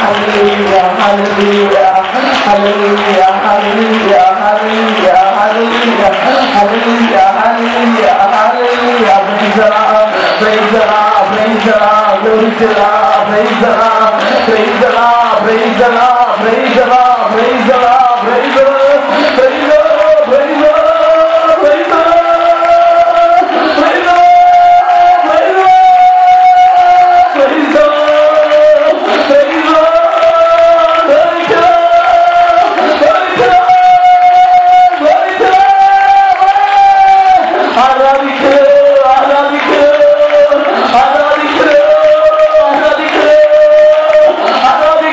hallelujah, hallelujah, hallelujah, hallelujah, hallelujah, hallelujah, hallelujah, hallelujah, hallelujah, praise the Lord, praise the Lord, praise the Lord, glory to the Lord, praise the Lord, praise the Lord, praise the Lord, praise the Lord, praise the Lord, praise the Lord, praise the Lord, praise the Lord, praise the Lord, praise the Lord, praise the Lord. Praise the Lord, praise the Lord, glory to the Lord, glory to the Lord, glory to the Lord. ஆராதிக்கிறோம், ஆராதிக்கிறோம், ஆராதிக்கிறோம், ஆராதிக்கிறோம்,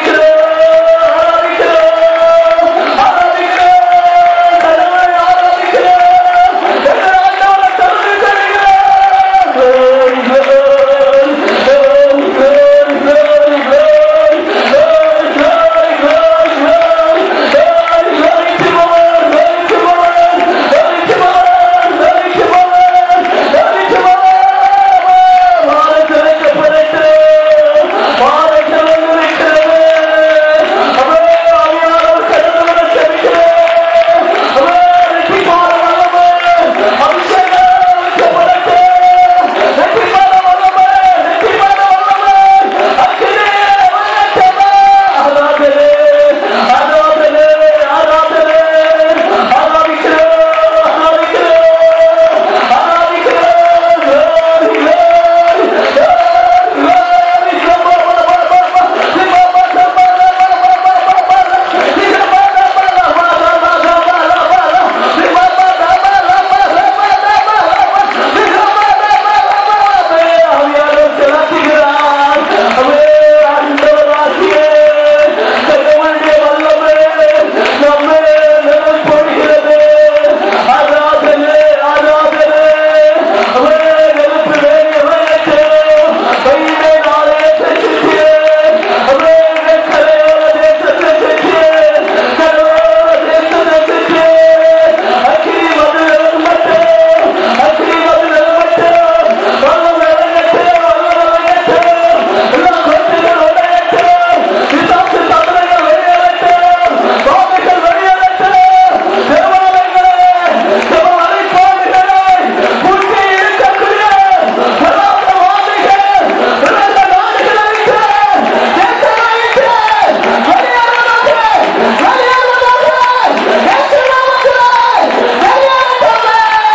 ஆராதிக்கிறோம், ஆராதிக்கிறோம், ஆராதிக்கிறோம், கடவுளை ஆராதிக்கிறோம், எங்கள் ஆண்டவரை தொழுது கொள்கிறோம். Glory, glory, glory, glory, glory, glory, glory, glory, glory, glory, glory, glory to the Lord, glory to the Lord, glory to the Lord, glory to the Lord, glory to the Lord. வானம் திறக்கப்படட்டும், வானம் திறந்திருக்கிறது. அவரே ஆவியானவர் கடந்து வர செல்கிறேன். அவரே வெற்றிக்கான வல்லவர், அபிஷேகம் வைக்கப்படட்டும். வெற்றிக்கான வல்லவர், வெற்றிக்கான வல்லவர், அக்கினி வல்லத்தவர். ஆராதனை, ஆராதனை, ஆராதனை, ஆராதிக்கிறோம், ஆராதிக்கிறோம், ஆராதிக்கிறோம். Glory, glory, glory, glory. ஆராதனை ஆராதனை அவரே நெருப்பு வேண்டிய கையிலே நாளே பெற்றியே அவரே கரையோர தேசத்தை பெற்றியே கரையோர தேசத்தை பெற்றியே அக்கினி மதுரம் மட்டும் அக்கினி மதுரம் மட்டும் வல்லம் இறங்கட்டும் வல்லம் இறங்கட்டும் எல்லா கொட்டுகள் உடையட்டும் பிசாசு தந்தைகள் வெளியேறட்டும் பாதைகள் வெளியேறட்டும் தேவாலயங்களே தேவாலய பாதைகளை பூட்டி இருக்கக்கூடிய பரவாத வாதைகள் பிறந்த நாடுகளை விட்டு தேசங்களை விட்டு வெளியேறுவதாக வெளியேறுவதாக இயேசு நாமத்திலே வெளியேறட்டும்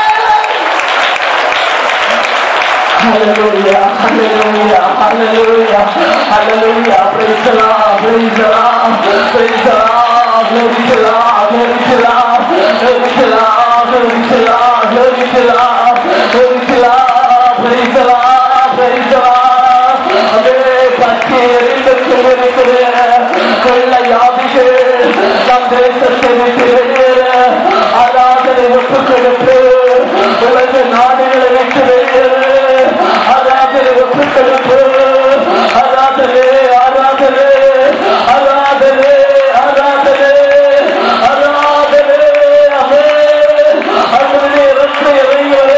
Hallelujah, hallelujah, hallelujah, hallelujah. Praise the Lord, praise the Lord, praise the Lord, glory to Lord, glory to Lord, glory to Lord, glory to Lord, glory to Lord, glory to Lord, praise the Lord, praise the Lord. அதே பற்றி எரிந்து கொண்டிருக்கிற கொள்ளையாதிகள் நம் தேசத்தை விட்டு வெளியேற ஆராதனை ஒப்புக் கொடுத்து உலக நாடுகளை விட்டு வெளியேற ஆராதனை ஒப்புக் கொடுத்து ஆராதனை ஆராதனை ஆராதனை ஆராதனை ஆராதனை அமே அவருடைய இரத்த இறைவரை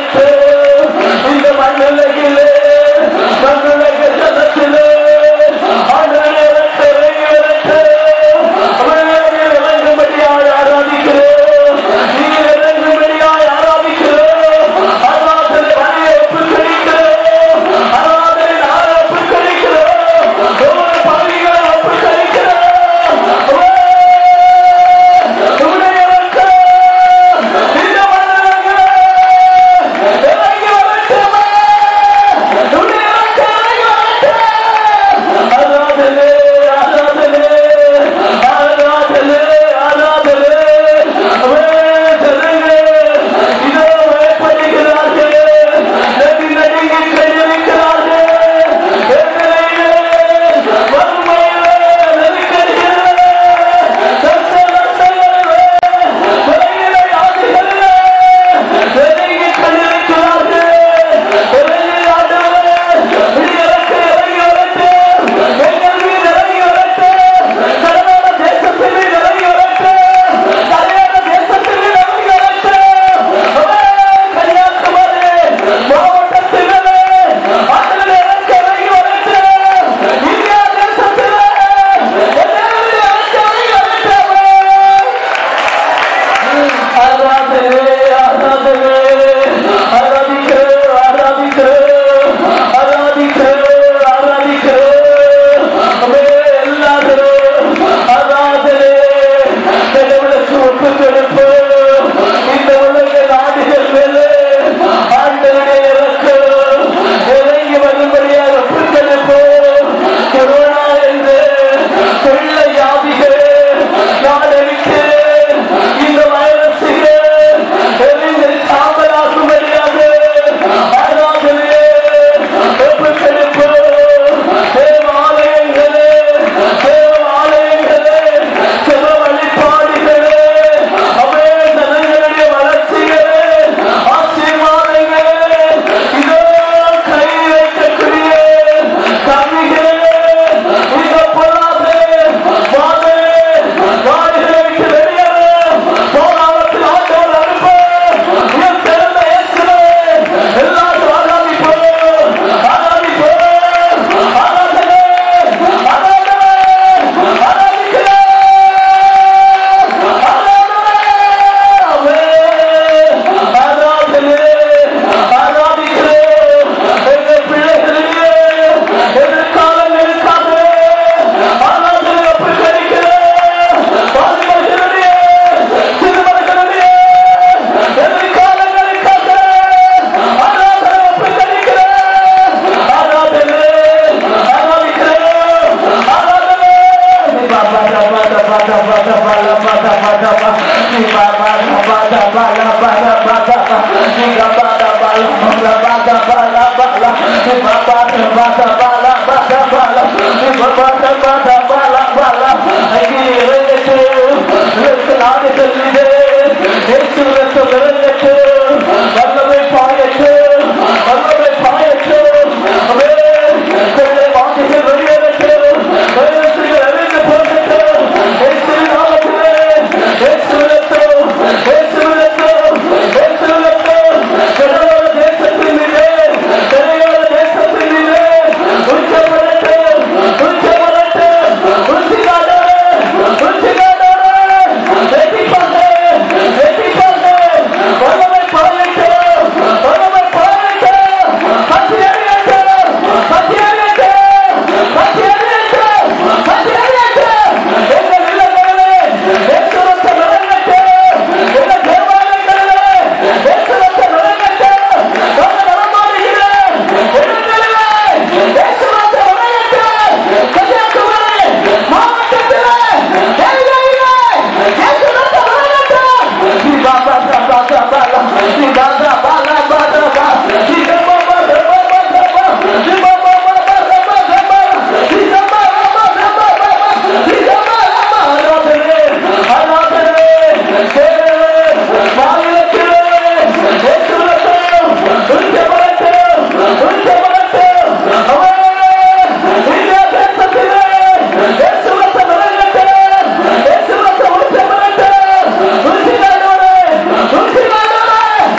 bata bala bata bala Iba bata bata bala bala Agi இறங்கட்டு இதற்கு நாடு சொல்லுது இயேசுவிற்கு இறங்கட்டு வல்லமை பாயட்டு வல்லமை பாயட்டு அவே கொள்ளை வாக்குகள் வெளியேறட்டு வைரசுகள் அறிந்து போகட்டு இயேசுவின் நாமத்திலே இயேசுவிற்கு இயேசுவிற்கு இயேசுவிற்கு கடலோர தேசத்திலே கடலோர தேசத்திலே உச்சப்படட்டு உச்சப்படட்டு உச்சிகாடோடு உச்சிகாடோடு வெற்றி பாட்டு வெற்றி பாட்டு வல்லமை பாயட்டு வல்லமை பாயட்டு பத்தி அறியட்டு பத்தி அறியட்டு பத்தி அறியட்டு பத்தி அறியட்டு எங்கள் இல்லங்களிலே இயேசுவுக்கு நடங்கட்டு எங்கள் தேவாலயங்களிலே இயேசுவுக்கு நடங்கட்டு நாங்கள் நடமாடுகிற இடங்களிலே இயேசுவுக்கு நடங்கட்டு கன்னியாகுமரி மாவட்டத்திலே எல்லையிலே இயேசுவுக்கு நடங்கட்டு சிவா பாலா பாலா பாலா சிவா பாலா பாலா பாலா சிவா பாலா பாலா பாலா சிவா பாலா பாலா பாலா பாலா சிவா பாலா பாலா பாலா சிவா பாலா ஆராதனை ஆராதனை தேவனே மாநிலத்திலே இயேசுவுக்கு உச்சமரட்டு உச்சமரட்டு அவனே இந்த தேசத்திலே இயேசுவுக்கு நடங்கட்டு இயேசுவுக்கு உச்சமரட்டு உச்சிகாடோடு உச்சிகாடோடு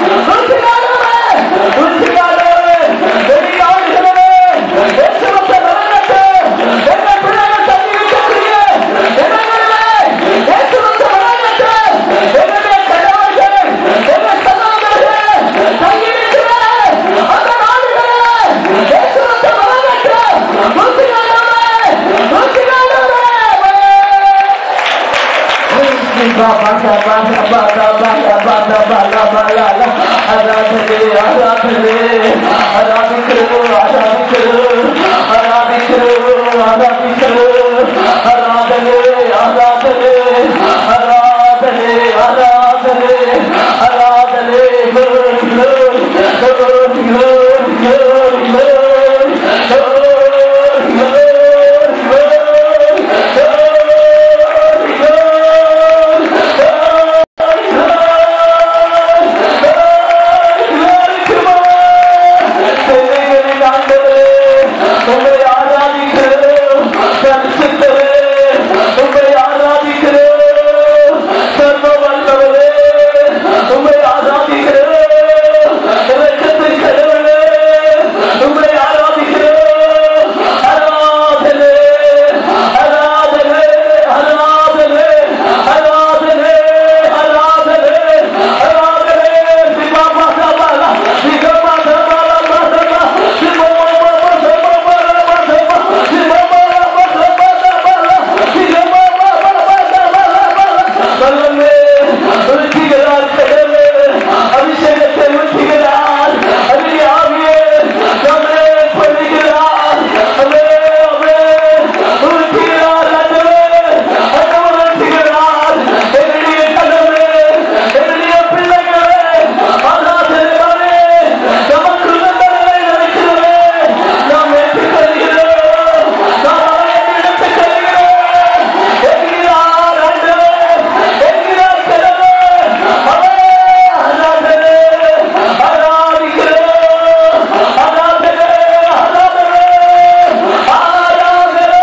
உச்சிகாடோடு உச்சிகாடோடு வெளியாடுகிறவே இயேசுவுக்கு நடங்கட்டு எங்கள் பிள்ளைகள் தங்கியிருக்கக்கூடிய இடங்களிலே இயேசுவுக்கு நடங்கட்டு எங்களுடைய கணவர்கள் எங்கள் சகோதரர்கள் தங்கியிருக்கிற அந்த நாடுகளிலே இயேசுவுக்கு நடங்கட்டு உச்சிகாடோடு உச்சிகாடோடு உங்களை ஆராதிக்கிறோம் பரிசுத்தரே உங்களை ஆராதிக்கிறோம் சர்வ வல்லவரே உங்களை ஆராதிக்கிறோம் இரக்கத்தின் கடவுளே உங்களை ஆராதிக்கிறோம் ஆராதனை ஆராதனை ஆராதனை ஆராதனை ஆராதனை ஆராதனை சிவா மாதா பாலா சிவா மாதா பாலா மாதா சிவா அபிஷேகத்தை ஊற்றுகிறார் அதில் ஆவியே நம்மே பண்ணுகிறார் அவே அவே ஊற்றுகிறார் அந்தவே அந்தவர் ஊற்றுகிறார் என்னுடைய கதவே என்னுடைய பிள்ளைகளே ஆராதனை நமக்கு நல்லதை நினைக்கிறவே நாம் ஏற்றுக்கொள்கிறோம் நாம் அவரை எடுத்துக்கொள்கிறோம் என்கிறார் ஆண்டவே என்கிறார் கடவுளே அவரே ஆராதனை ஆராதிக்கிறோம் ஆராதனை ஆராதனை ஆராதனை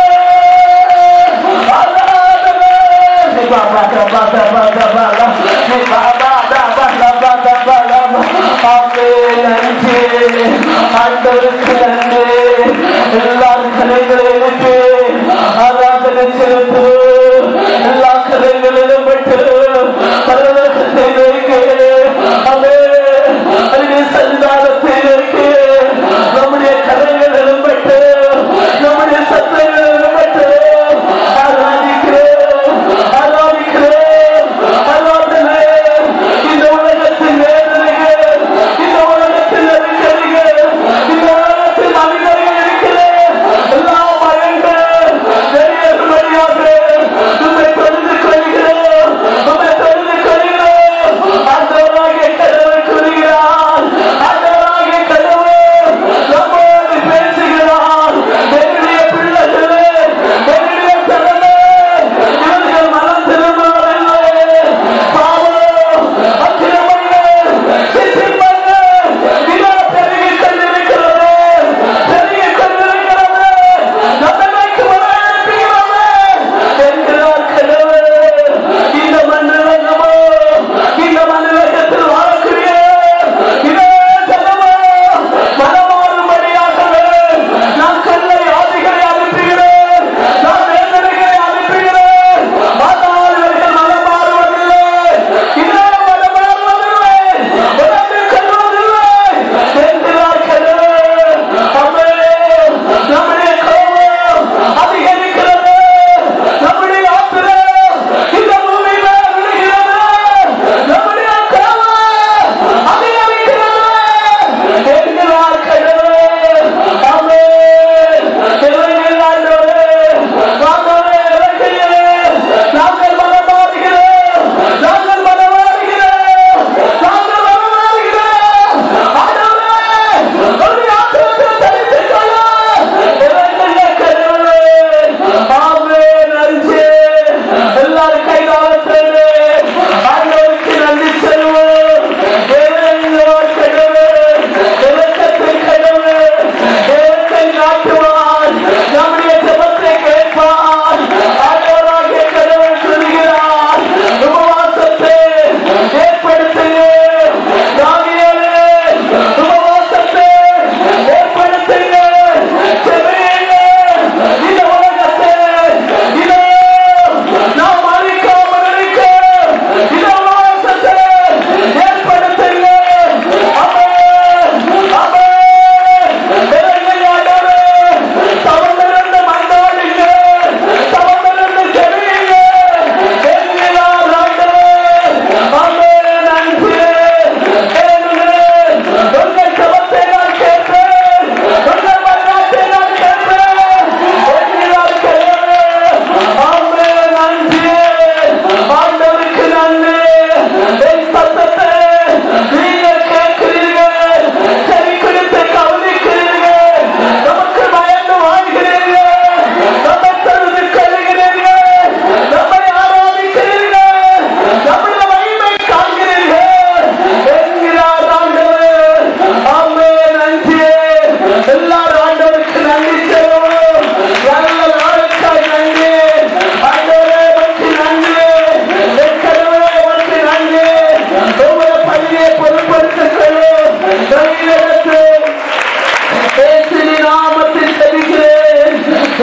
ஆராதனை பாபா பாபா பாபா பாபா பாபா பாபா பாபா பாபா ஆமே நன்றி ஆண்டவருக்கு நன்றி எல்லாரும் கலைகளை விட்டு ஆராதனை செலுத்து எல்லா கலைகளிலும் விட்டு பரவசத்தை வைக்க அவே அதிலே சந்தானத்தை வைக்க நம்முடைய கலைகளிலும் விட்டு நம்முடைய சத்தைகளிலும் விட்டு ஆராதிக்கிறோம் ஆராதிக்கிறோம் ஆராதனை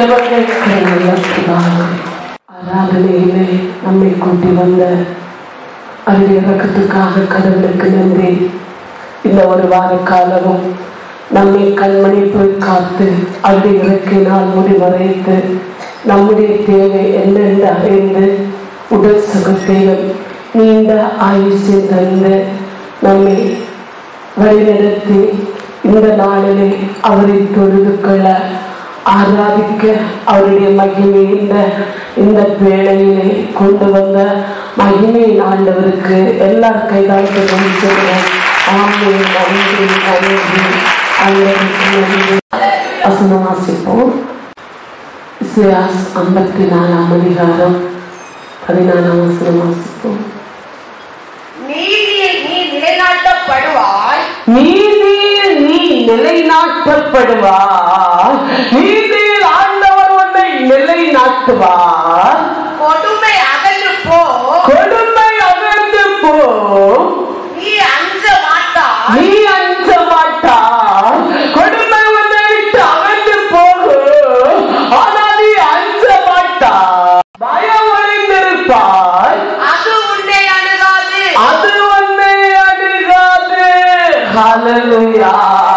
ஜீவனுக்கு நல்ல பிதாவே, ஆராதனையிலே நம்மை கூட்டி வந்த அவருடைய இறக்கத்துக்காக கடவுளுக்கு நன்றி இந்த ஒரு வார காலமும் நம்மை கண்மணி போய் காத்து அவருடைய இறக்கினால் முடிவரைத்து நம்முடைய தேவை என்னென்று அறிந்து உடல் சுகத்தையும் நீண்ட ஆயுசை தந்து நம்மை வழிநடத்தி இந்த நாளிலே அவரை தொழுது கொள்ள ஆராதிக்க அவருடைய மகிமை இந்த இந்த வேளையிலே கொண்டு வந்த மகிமையின் ஆண்டவருக்கு எல்லார் கைதாய்க்கு சொல்லுவோம் ஆமே நன்றி நன்றி ஆண்டவருக்கு நன்றி வசனம் வாசிப்போம் இசையாஸ் ஐம்பத்தி நாலாம் அதிகாரம் பதினாலாம் வசனம் வாசிப்போம் நீதியில் நீ நிலைநாட்டப்படுவாய் நீதியில் நீ நிலைநாட்டப்படுவார் நீதியில் ஆண்டவர் உன்னை நிலைநாட்டுவார் கொடுமை அகன்று போ கொடுமை அகன்று போ நீ அஞ்ச மாட்டாய் நீ அஞ்ச மாட்டார் கொடுமை உன்னை விட்டு அகன்று போகும் ஆனால் நீ அஞ்ச மாட்டார் பயம் ஒளிந்திருப்பாய் அது உன்னை அணுகாது அது உன்னை அணுகாது ஹalleluya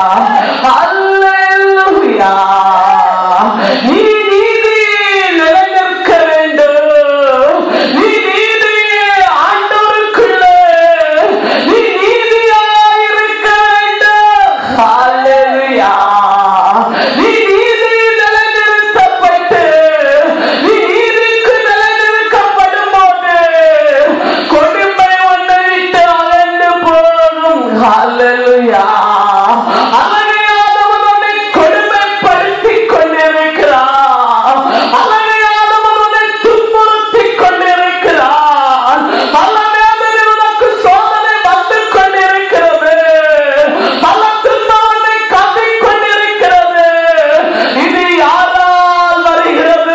ஹalleluya நீ நீதியில் நிலைநிற்க வேண்டும் நீ நீதியில் ஆண்டவருக்குள்ளே நீ நீதியாய் இருக்க வேண்டும் ஹalleluya நீ நீதியில் நிலைநிறுத்தப்பட்டு நீ நீதிக்கு நிலைநிறுத்தப்படும் போது கொடுமை உன்னை விட்டு அகன்று போகும் ஹalleluya அழகையானவன் உன்னை கொடுமைப்படுத்திக் கொண்டிருக்கிறான் அழகையானவன் உன்னை துன்புறுத்திக் கொண்டிருக்கிறான் பல நேரங்களில் உனக்கு சோதனை வந்து கொண்டிருக்கிறது பல துன்பம் உன்னை காட்டிக் கொண்டிருக்கிறது இது யாரால் வருகிறது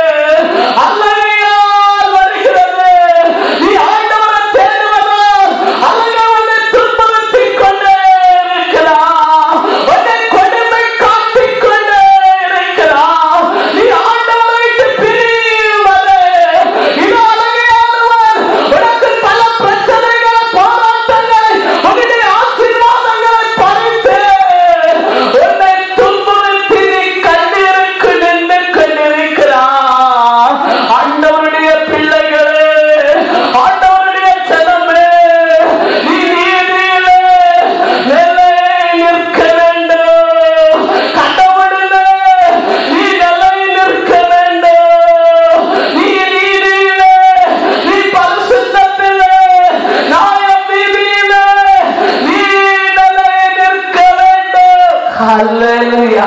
அழகையால் வருகிறது நீ ஆண்டவரை தேடுவதால் அழகை உன்னை துன்புறுத்திக் கொண்டே இருக்கிறான் உன்னை கொடுமை காட்டிக் கொண்டே இருக்கிறான் நீ ஆண்டவரை விட்டு பிரிவதே இது அழகையானவர் உனக்கு பல பிரச்சனைகளை போராட்டங்களை உன்னுடைய ஆசீர்வாதங்களை பறித்து உன்னை துன்புறுத்தி நீ கண்ணீருக்கு நின்று கொண்டிருக்கிறான் ஆண்டவருடைய பிள்ளைகளே ஆண்டவருடைய ஜனமே நீ நீதியிலே நிலை நிற்க வேண்டும் கடவுளிலே நீ நிலை நிற்க வேண்டும் நீ நீதியிலே நீ பரிசுத்தத்திலே நியாயம் நீதியிலே நீ நிலை நிற்க வேண்டும் ஹalleluya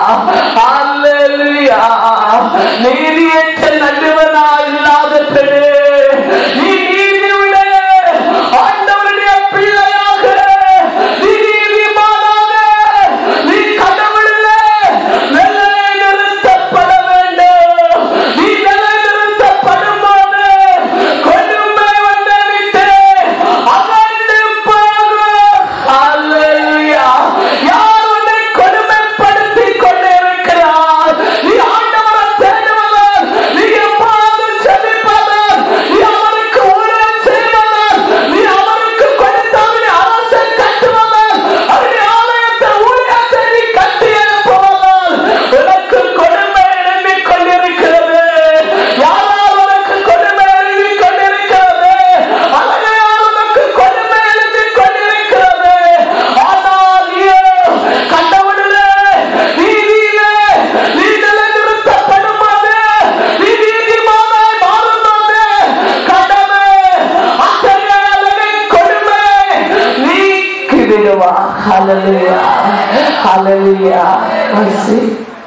ஹalleluya நீதியற்ற நடுவனா இல்லாத பெண்ணே நீ நீதியுடைய ஆண்டவருடைய பிள்ளையாக நீ நீதிமானாக நீ கடவுளிலே நிலை நிறுத்தப்பட வேண்டும் நீ நிலை நிறுத்தப்படும் போது கொடுமை உன்னை விட்டு அகன்று போகும் ஹalleluya யார் உன்னை கொடுமைப்படுத்திக் கொண்டிருக்கிறார் நீ ஆண்டவரை தேடுவதால் நீ எப்போதும் செபிப்பதால் நீ அவருக்கு ஊழியம் செய்வதால் நீ அவருக்கு கொடுத்தால் நீ அரசை கட்டுவதால் அவருடைய ஆலயத்தை ஊழியத்தை நீ கட்டி எழுப்புவதால் உனக்கு கொடுமை எழுப்பிக் கொண்டிருக்கிறது யாரால் உனக்கு கொடுமை எழுப்பிக் கொண்டிருக்கிறது அழகையால் உனக்கு கொடுமை எழுப்பிக் கொண்டிருக்கிறது ஆனால் நீயோ கண்டவனிலே நீதியிலே நீ நிலைநிறுத்தப்படும் போது நீ நீதிமானாய் மாறும்போது கடமை அத்தகைய அழகை கொடுமை நீக்கி விடுவா ஹalleluya ஹalleluya வாசி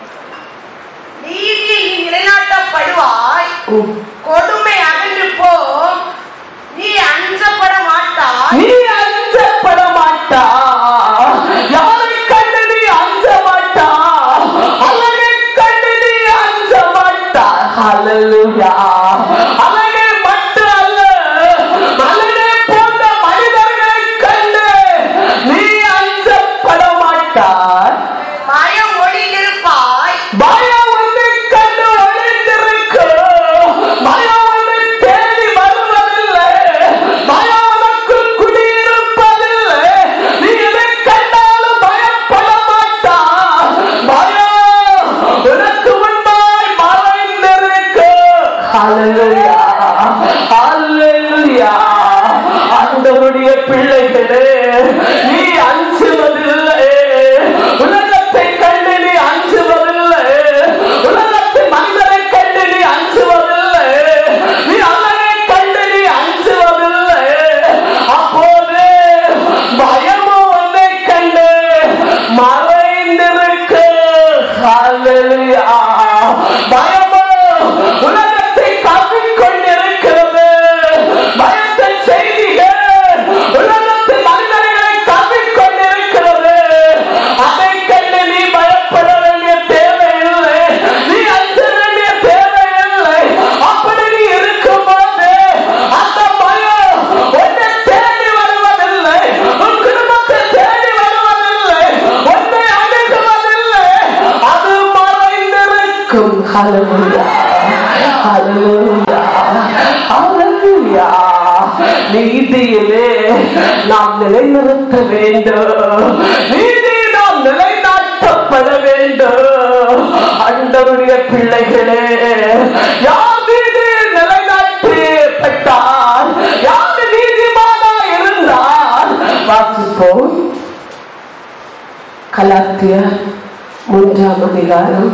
நீதியில் நீ நிலைநாட்டப்படுவாய் கொடுமை அகன்று போ நீ அஞ்சப்பட மாட்டாய் நீ அஞ்சப்பட மாட்டா யாரை கண்டு நீ அஞ்ச மாட்டா அழகை கண்டு நீ அஞ்ச மாட்டா ஹalleluya அழகை மட்டும் அல்ல அழகை போன்ற மனிதர்களை கண்டு நீ அஞ்சப்பட மாட்டாய் பயம் ஒளிந்திருப்பாய் பயம் உன்னை கண்டு இருக்கும் ஹalleluya ஹalleluya ஹalleluya நீதியிலே நாம் நிலைநிறுத்த வேண்டும் நீதி நாம் நிலைநாட்டப்பட வேண்டும் அண்டருடைய பிள்ளைகளே யார் நீதி நிலைநாட்டப்பட்டார் யார் நீதிமானா இருந்தார் வாசிப்போம் கலாத்திய மூன்றாம் அதிகாரம்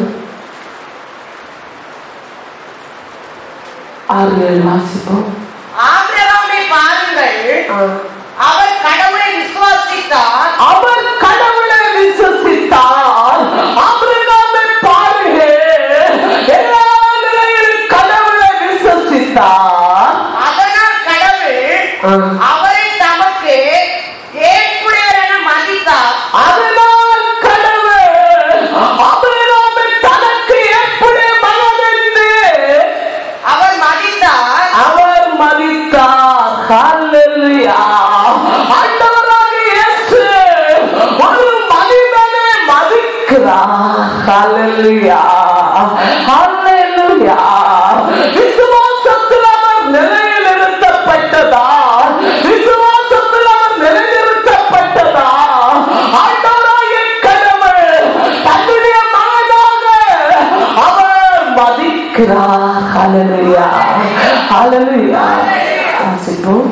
ஆறு ஏழு வாசிப்போம் ஆபிரகாமை பாருங்கள் ஆ. அவர் கடவுளை விசுவாசித்தார் அவர் கடவுளை விசுவசித்தார் ஆபிரகாமை பாருங்க எல்லா நிலையிலும் கடவுளை விசுவசித்தார் அதனால் கடவுள் ஆ. அவரை தமக்கு ஏற்புடையவர் என மதித்தார் அதனால் கடவுள் ஆபிரகாமை தனக்கு எப்படி மனதென்று அவர் மதித்தார் அவர் மதித்தார் ஹalleluya ஆண்டவராக இயேசு ஒரு மனிதனை மதிக்கிறார் ஹalleluya ஹalleluya விசுவாசத்தில் அவர் நிலைநிறுத்தப்பட்டதால் விசுவாசத்தில் அவர் நிலைநிறுத்தப்பட்டதால் ஆண்டவராகிய கடவுள் தன்னுடைய மகனாக அவர் மதிக்கிறார் ஹalleluya ஹalleluya வாசிப்போம்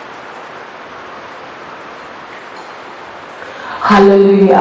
ஹalleluya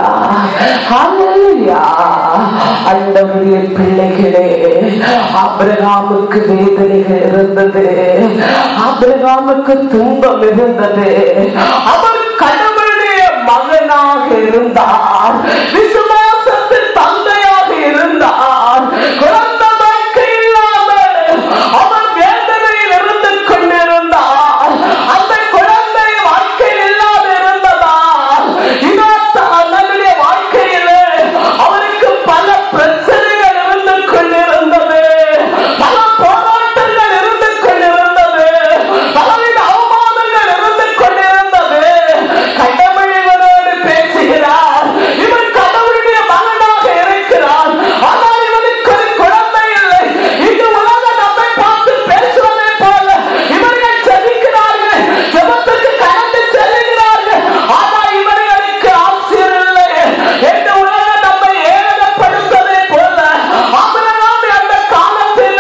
ஹalleluya அண்டவருடைய பிள்ளைகளே ஆபிரகாமுக்கு வேதனைகள் இருந்தது ஆபிரகாமுக்கு துன்பம் இருந்தது அவர் கடவுளுடைய மகனாக இருந்தார் விசுவாசத்தின் தந்தையாக இருந்தார் குழந்தை வாழ்க்கை இல்லாமல் அவர் வேதனையில் இருந்து கொண்டிருந்தார் அந்த குழந்தை வாழ்க்கை இல்லாமல் இருந்ததால் இதோ தன்னுடைய வாழ்க்கையிலே அவருக்கு பல பிரச்சனைகள் இருந்து கொண்டிருந்தது பல போராட்டங்கள் இருந்து கொண்டிருந்தது பலவித அவமானங்கள் இருந்து கொண்டிருந்தது கடவுள் இவனோடு பேசுகிறார் இவன் கடவுளுடைய மகனாக இருக்கிறார் ஆனால் இவனுக்கு ஒரு குழந்தை இல்லை இந்த உலகம் நம்மை பார்த்து பேசுவதை போல இவர்கள் ஜெபிக்கிறார்கள் ஜெபத்துக்கு கடந்து செல்லுகிறார்கள் ஆனால் இவர்களுக்கு ஆசிரியர் இல்லை இந்த உலகம் நம்மை ஏளனப்படுத்துவதை போல ஆபிரகாம் அந்த காலத்தில்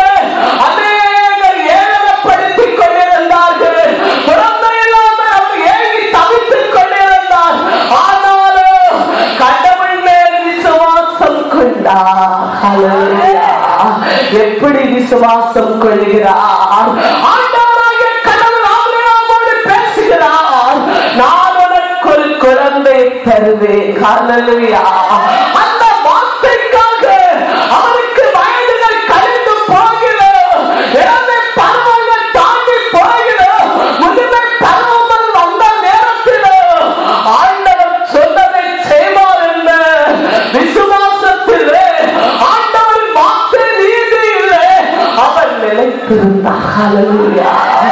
அநேகர் ஏளனப்படுத்திக் கொண்டிருந்தார்கள் குழந்தை இல்லாமல் அவர் ஏங்கி தவித்துக் கொண்டிருந்தார் ஆனாலும் கடவுள் மேல் விசுவாசம் கொண்டார் ஹalleluya. எப்படி விசுவாசம் கொள்கிறார் ஆண்டவராகிய கடவுள் ஆபிரகாமோடு பேசுகிறார் நான் உனக்கு ஒரு குழந்தை தருவேன் ஹalleluya. அந்த வார்த்தைக்காக அவருக்கு வயதுகள் கழிந்து போகிறது இளமை பருவங்கள் தாண்டி போகிறது முதுமை பருவங்கள் வந்த நேரத்தில் ஆண்டவர் சொன்னதை செய்வார் என்ற விசுவாசத்திலே ஆண்டவர் வாக்கு நீதி இல்லை அவர் நிலைத்திருந்தார் ஹalleluya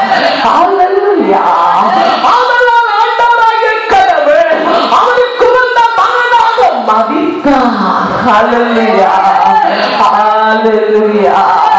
ஹalleluya ஆதலால் ஆண்டவராகிய கடவுள் அவருக்கு வந்த மகனாக மதித்தார் ஹalleluya ஹalleluya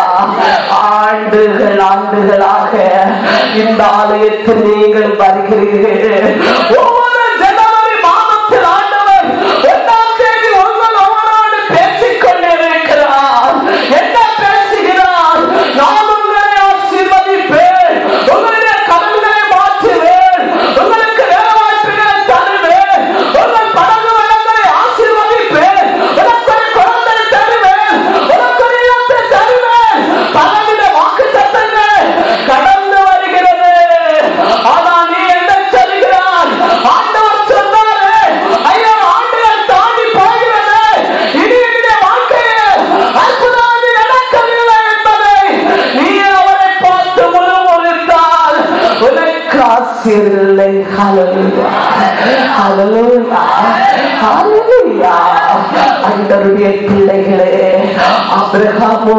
ஆண்டுகள் ஆண்டுகளாக இந்த ஆலயத்தில் நீங்கள் வருகிறீர்கள் ஒவ்வொரு ஜனவரி மாதத்தில் ஆண்டவர் ஒன்றாம் தேதி உங்கள் ஒவ்வொரு பேசிக் கொண்டிருக்கிறார் என்ன பேசுகிறார் நான் உங்களை ஆசீர்வதிப்பேன் உங்களுடைய கடன்களை மாற்றுவேன் உங்களுக்கு வேலை வாய்ப்புகளை தருவேன் உங்கள் படகு வளங்களை ஆசீர்வதிப்பேன் உனக்கு ஒரு குழந்தை தருவேன் உனக்கு ஒரு இடத்தை தருவேன் பலவித வாக்கு சத்தங்கள் கடந்து வருகிறது ஆனால் நீ என்ன சொல்கிறாய் ஆண்டவர் சொன்னாரு ஐயா ஆண்டுகள் தாண்டி போகிறது இனி என்னுடைய வாழ்க்கையில் அற்புதமாக நடக்கவில்லை என்பதை நீ அவரை பார்த்து முழுமுறித்தால் உனக்கு ஆசிரியர் இல்லை ஹalleluya ஹalleluya ஹalleluya அண்டருடைய பிள்ளைகளே அபிரகாமோ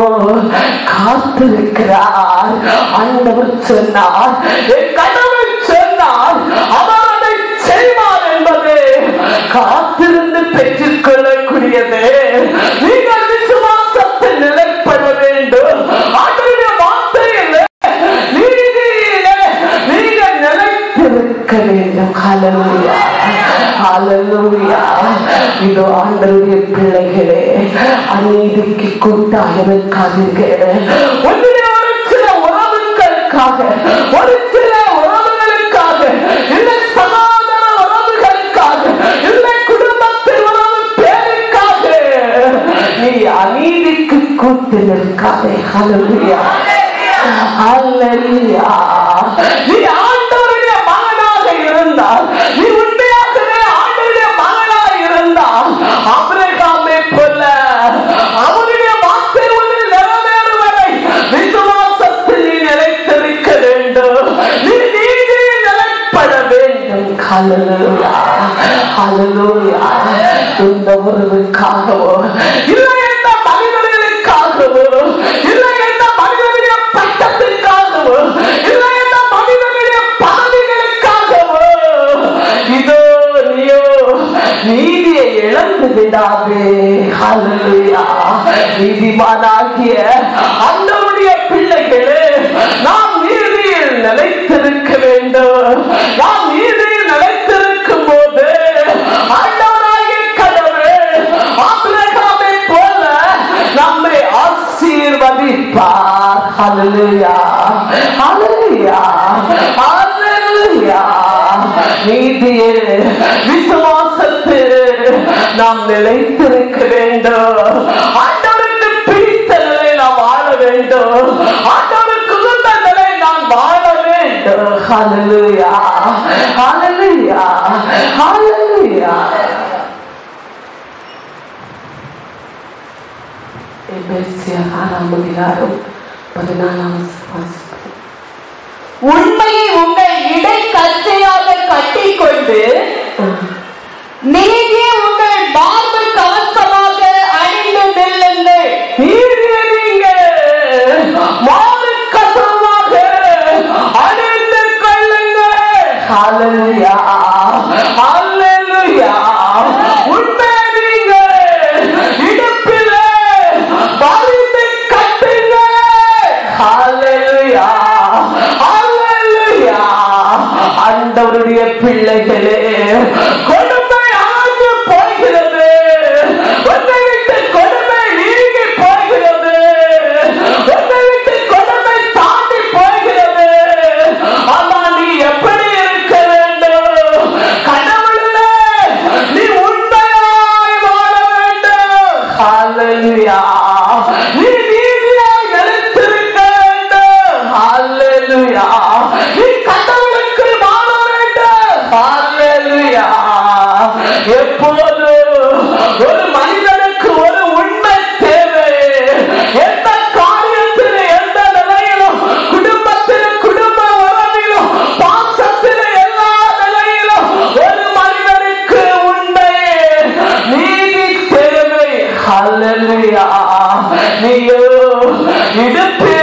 காத்திருக்கிறார் ஆண்டவர் சொன்னார் என் கடவுள் சொன்னார் அவர் அதை செய்வார் என்பது காத்திருந்து பெற்றுக் கொள்ளக்கூடியது நீங்கள் விசுவாசத்தில் நிலை உண்டாயிருக்காதீங்க ஒன்றிலே ஒரு சில உறவுகளுக்காக ஒரு சில உறவுகளுக்காக இல்லை சமாதான உறவுகளுக்காக இல்லை குடும்பத்தில் உறவு பேருக்காக நீ அநீதிக்கு கூத்து நிற்காதே ஹalleluya ஹalleluya நீ ஆண்டவருடைய மகனாக இருந்தால் நீ உண்மையாகவே ஆண்டவருடைய மகனாக இருந்தால் ஆபிரகாமை போல அவருடைய வார்த்தை ஒன்று நிறைவேறும் வரை விசுவாசத்தில் நீ நிலைத்திருக்க வேண்டும் நீ நீதியில் நிலைப்பட வேண்டும் ஹalleluya ஹalleluya இந்த உறவுக்காகவோ இல்லை எந்த மனிதர்களுக்காகவோ இல்லை எந்த மனிதனுடைய பட்டத்திற்காகவோ இல்லை எந்த மனிதனுடைய பதவிகளுக்காகவோ இதோ நீயோ நீதியை இழந்து விடாதே ஹalleluya நீதிமானாகிய அந்தவுடைய பிள்ளைகளே நாம் நீதியில் நிலைத்திருக்க வேண்டும் நாம் நீதியில் நிலைத்திருக்கும் போது ஆண்டவராகிய கடவுள் ஆபிரகாமை போல நம்மை ஆசீர்வதிப்பார் ஹalleluya ஹalleluya ஹalleluya நீதியே விசுவாசத்தில் நாம் நிலைத்திருக்க வேண்டும் ஆண்டவருக்கு பிடித்த நிலை நாம் வாழ வேண்டும் ஆண்டவருக்கு உகந்த நிலை நாம் வாழ வேண்டும் ஹalleluya ஹalleluya ஹalleluya எபேசியர் ஆறாம் அதிகாரம் பதினாலாம் வாசிப்பு உண்மையை உங்கள் இடை கச்சையாக கட்டிக்கொண்டு நீதியை உங்கள் மார்பு கவசமாக அணிந்து நில்லுங்கள் நீதியை நீங்கள் மாறு கசமாக அணிந்து கொள்ளுங்கள். ஹalleluya. ஹalleluya. உண்மை நீங்கள் இடுப்பிலே வலிந்து கட்டுங்கள். ஹalleluya. ஹalleluya. ஆண்டவருடைய பிள்ளைகளே கொடுமை ஆண்டு போகிறது உன்னை விட்டு கொடுமை நீங்கி போகிறது உன்னை விட்டு கொடுமை தாண்டி போகிறது ஆனா நீ எப்படி இருக்க வேண்டும் கடவுளே நீ உண்மையாய் வாழ வேண்டும் ஹalleluya நீ நீதியாய் நிலைத்திருக்க வேண்டும் ஹalleluya நீ கடவுளுக்கு வாழ வேண்டும் ஹalleluya எப்போது ஒரு மனிதனுக்கு ஒரு உண்மை தேவை எந்த காரியத்தில் எந்த நிலையிலும் குடும்பத்தில் குடும்ப உறவிலும் பாசத்தில் எல்லா நிலையிலும் ஒரு மனிதனுக்கு உண்மை நீதி தேவை ஹalleluya நீயோ இடுப்பு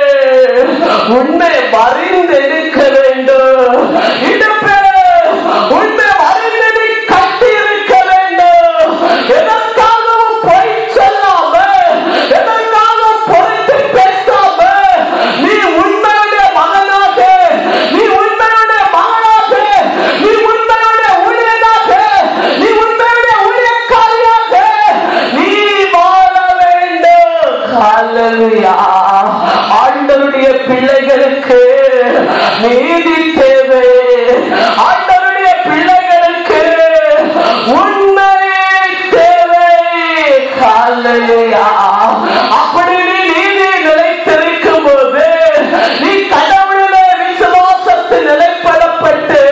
உண்மை மறைந்திருக்க வேண்டும் இடுப்பு உண்மை மறைந்து கட்டி இருக்க வேண்டும் எதற்காகவும் பொய் சொல்லாம எதற்காகவும் பொறுத்து பேசாம நீ உண்மையுடைய மகனாக நீ உண்மையுடைய மகனாக நீ உண்மையுடைய ஊழியனாக நீ உண்மையுடைய ஊழியக்காரியாக நீ வாழ வேண்டும் ஹalleluya ஆண்டவருடைய பிள்ளைகளுக்கு நீதி தேவை ஆண்டவருடைய பிள்ளைகளுக்கு உண்மை தேவை ஹalleluya அப்படி நீ நீதி நிலைத்திருக்கும் போது நீ கடவுளிலே விசுவாசத்தில் நிலைப்படப்பட்டு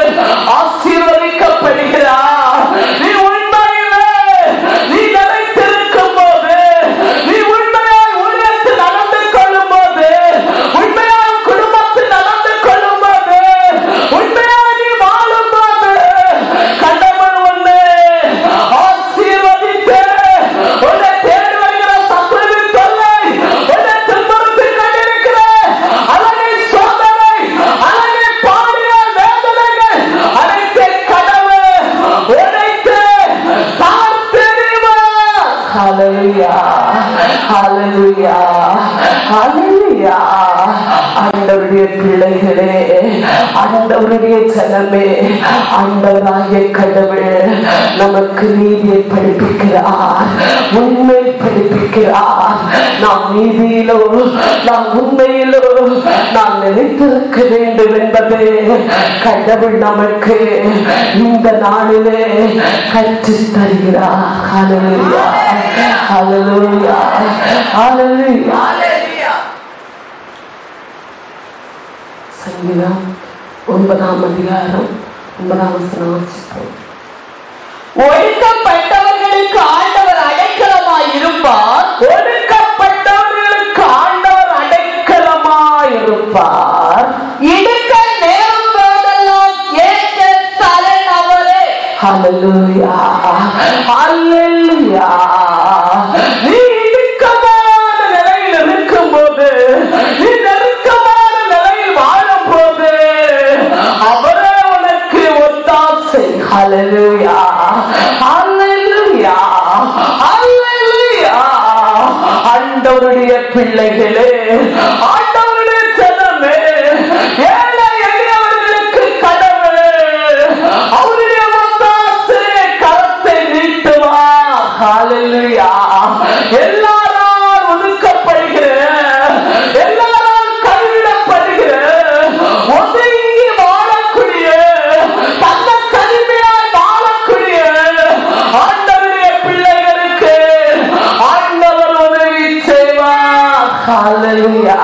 ஆசீர்வதிக்கப்படுகிறார் நீ உண்மையிலே நீ நிலைத்திருக்கும் போது நீ உண்மையாய் ஊழியத்தில் நடந்து கொள்ளும் போது உண்மையாய் குடும்பத்தில் நடந்து கொள்ளும் போது உண்மையாய் நீ வாழும் போது கடவுள் உன்னை ஆசீர்வதித்து உன்னை தேடி வருகிற சத்துருவின் தொல்லை உன்னை துன்புறுத்திக் கொண்டிருக்கிற அழகை சோதனை அழகை பாடிய வேதனைகள் அனைத்து கடவுள் உடைத்து தாழ்த்தெறிவார். Hallelujah. Hallelujah. Hallelujah. ஆண்டவருடைய பிள்ளைகளே ஆண்டவருடைய ஜனமே ஆண்டவராகிய கடவுள் நமக்கு நீதியை படிப்பிக்கிறார் உண்மை படிப்பிக்கிறார் நாம் நீதியிலோ நாம் உண்மையிலோ நாம் நிலைத்திருக்க வேண்டும் என்பது கடவுள் நமக்கு இந்த நாளிலே கற்றுத் தருகிறார் ஹalleluya ஹalleluya ஹalleluya சங்கீதம் ஒன்பதாம் அதிகாரம் ஒன்பதாம் வசனம் வாசிப்போம். ஒடுக்கப்பட்டவர்களுக்கு ஆண்டவர் அடைக்கலமாய் இருப்பார் ஒடுக்கப்பட்டவர்களுக்கு ஆண்டவர் அடைக்கலமாயிருப்பார் இடுக்க நேரும் போதெல்லாம் ஏற்ற சரண் அவரே ஹalleluya ஹalleluya நீ இடுக்கமான நிலையில் இருக்கும்போது நீ நெருக்கமான நிலையில் வாழும்போது அவரே உனக்கு ஒத்தாசை ஹalleluya ஹalleluya ஹalleluya ஆண்டவருடைய பிள்ளைகளே ஆண்டவருடைய ஜனமே ஏழை எளியவர்களுக்கு கடவுள் அவருடைய ஒத்தாசை கரத்தை நீட்டுவார் ஹalleluya எல்லாரால் ஒதுக்கப்படுகிற எல்லாரால் கைவிடப்படுகிற ஒதுங்கி வாழக்கூடிய தன்ன தனிமையாய் வாழக்கூடிய ஆண்டவருடைய பிள்ளைகளுக்கு ஆண்டவர் உதவி செய்வார் ஹalleluya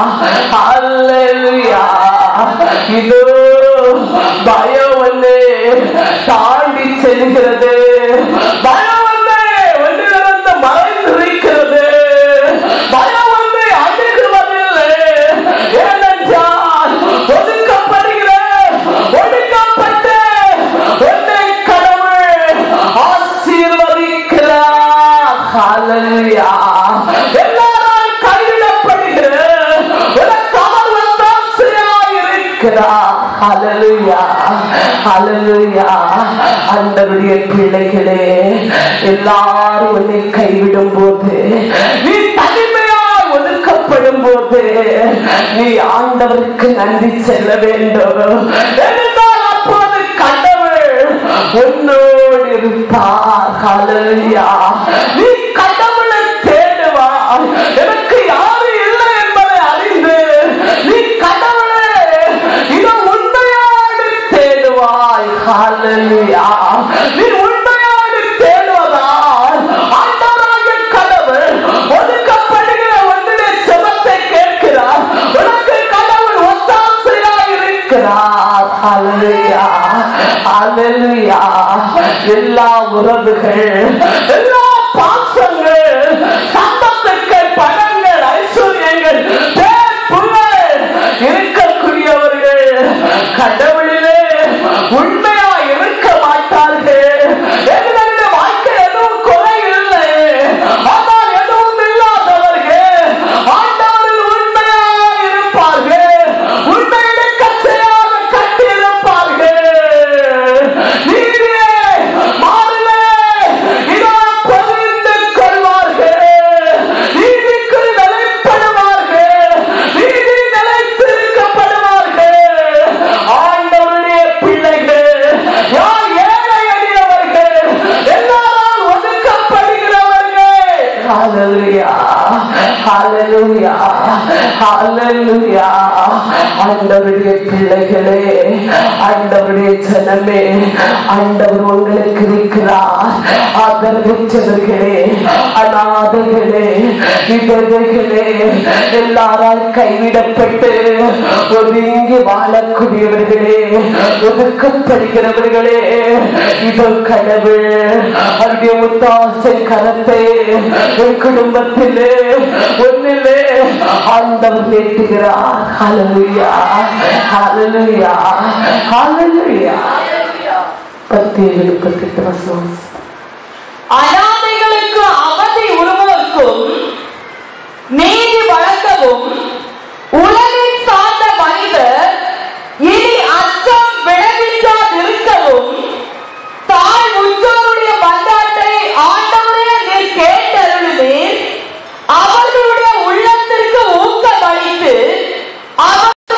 ஹalleluya இதோ பயம் வந்து தாண்டி செல்கிறது பயம் வந்து ஒன்றிலிருந்து மறைந்திருக்கிறது பயம் வந்து அணுகுவதில்லை ஏனென்றால் ஒதுக்கப்படுகிற ஒடுக்கப்பட்டு என்னை கடவுள் ஆசீர்வதிக்கிறார் ஹalleluya எல்லாரால் கைவிடப்படுகிற உனக்கு அவர் ஒத்தாசையாய் இருக்கிறார் ஹalleluya ஹalleluya ஆண்டவருடைய பிள்ளைகளே எல்லாரும் உன்னை கைவிடும் போது நீ தனிமையாய் ஒதுக்கப்படும் போது நீ ஆண்டவருக்கு நன்றி செல்ல வேண்டும் ஏனென்றால் அப்போது கடவுள் உன்னோடு இருப்பார் ஹalleluya நீ கடவுளை தேடுவார் எனக்கு யாரும் இல்லை என்பதை அறிந்து நீ கடவுளை இதோ உண்மையோடு தேடுவாய் ஹalleluya நீ உண்மையோடு தேடுவதால் ஆண்டவராகிய கடவுள் ஒதுக்கப்படுகிற ஒன்றிலே செபத்தை கேட்கிறார் உனக்கு கடவுள் ஒத்தாசையாய் இருக்கிறார் ஹalleluya ஹalleluya எல்லா உறவுகள் எல்லா பாசங்கள் சம்பத்துக்கள் பணங்கள் ஐஸ்வர்யங்கள் பேர் புகழ் இருக்கக்கூடியவர்கள் கடவுளிலே உண்மையா இருக்க மாட்டார்கள் எங்களுடைய வாழ்க்கை எதுவும் குறை இல்லை ஆனால் எதுவும் இல்லாதவர்கள் ஆண்டவரில் உண்மையா இருப்பார்கள் உண்மையிலே கச்சையாக கட்டியிருப்பார்கள் நீதியே மாறிலே இதோ பகிர்ந்து கொள்வார்கள் நீதிக்குள் நிலைப்படுவார்கள் நீதி நிலைத்திருக்கப்படுவார்கள் ஆண்டவருடைய பிள்ளைகள் யார் ஏழை எளியவர்கள் எல்லாரால் ஒதுக்கப்படுகிறவர்கள் ஹalleluya ஹalleluya ஹalleluya ஆண்டவருடைய பிள்ளைகளே ஆண்டவருடைய ஜனமே ஆண்டவர் உங்களுக்கு இருக்கிறார் ஆதரவற்றவர்களே அநாதைகளே விதவைகளே எல்லாரால் கைவிடப்பட்டு ஒதுங்கி வாழக்கூடியவர்களே ஒதுக்கப்படுகிறவர்களே இதோ கடவுள் அவருடைய முத்தாசை கரத்தை என் குடும்பத்திலே ஒன்னிலே ஆண்டவர் நீட்டுகிறார் ஹalleluya ஹalleluya ஹalleluya பத்து ஏழு பத்து வசனம் அனாதைகளுக்கு அவதி உருவோர்க்கும் நீதி வழங்கவும் உலகில் சார்ந்த மனிதர் இனி அச்சம் விளைவிக்காதிருக்கவும் தாய் உற்றோருடைய மன்றாட்டை ஆண்டவரே நீர் கேட்டருளுவீர் அவர்களுடைய உள்ளத்திற்கு ஊக்கமளித்து அவர்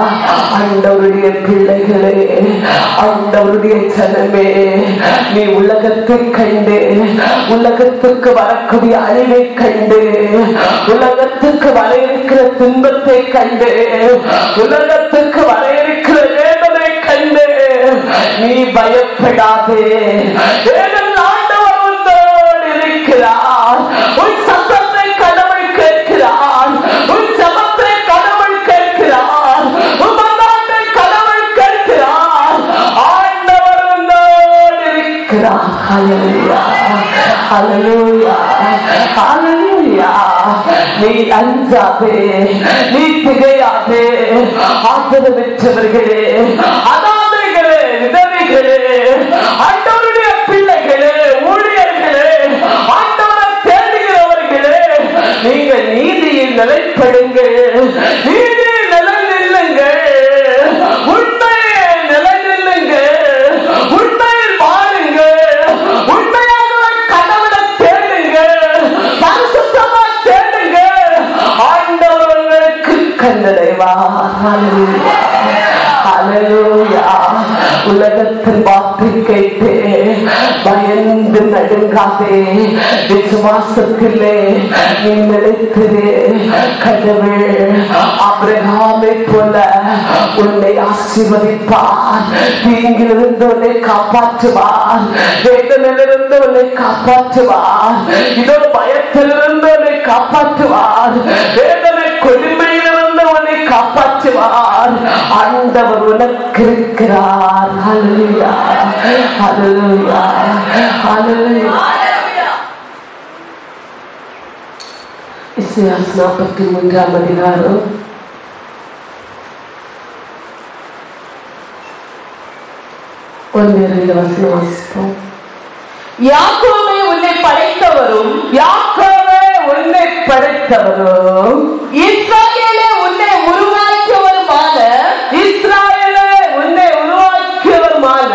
ஆண்டவருடைய பிள்ளைகளே ஆண்டவருடைய ஜனமே நீ உலகத்தை கண்டு உலகத்துக்கு வரக்கூடிய அழிவை கண்டு உலகத்துக்கு வர இருக்கிற துன்பத்தை கண்டு உலகத்துக்கு வர இருக்கிற வேதனை கண்டு நீ பயப்படாதே ஏனென்றால் ஆண்டவர் உன்னோடு இருக்கிறார் உன் சத்தத்தை கடவுள் கேட்கிறார் உன் ஜபத்தை கடவுள் கேட்கிறார் உன் மன்றாட்டை கடவுள் கேட்கிறார் ஆண்டவர் உன்னோடு இருக்கிறார் ஹalleluya ஹalleluya ஹalleluya நீ அஞ்சாதே நீ திகையாதே ஆதரவற்றவர்களே அனாதைகளே விதவைகளே ஆண்டவருடைய பிள்ளைகளே ஊழியர்களே ஆண்டவரை தேடுகிறவர்களே நீங்கள் நீதியில் நிலைப்படுங்கள் நீதியில் நிலை நில்லுங்கள் உண்மையை நிலை நில்லுங்கள் உண்மையில் வாழுங்கள் உண்மையாக கடவுளை தேடுங்கள் பரிசுத்தமா தேடுங்கள் ஆண்டவர் உங்களுக்கு கண்டடைவா ஹalleluya உலகத்தின் வார்த்தை கேட்டு பயந்து நடுங்காதே விசுவாசத்திலே நீ நிலைத்திரு கடவுள் அபிரகாமை போல உன்னை ஆசீர்வதிப்பார் தீங்கிலிருந்து உன்னை காப்பாற்றுவார் வேதனையிலிருந்து உன்னை காப்பாற்றுவார் இதோ பயத்திலிருந்து உன்னை காப்பாற்றுவார் வேதனை கொடுமையிலிருந்து உன்னை காப்பாற்றுவார் ஆண்டவர் உனக்கு இருக்கிறார் ஹalleluya ஹalleluya ஹalleluya இசையாஸ் நாற்பத்தி மூன்றாம் அதிகாரம் ஒன்றிரண்டு வசனம் வாசிப்போம் யாக்கோபே உன்னை படைத்தவரும் யாக்கோவே உன்னை படைத்தவரும் இஸ்ராயேலே உன்னை உருவாக்கியவருமான இஸ்ராயலே உன்னை உருவாக்கியவருமான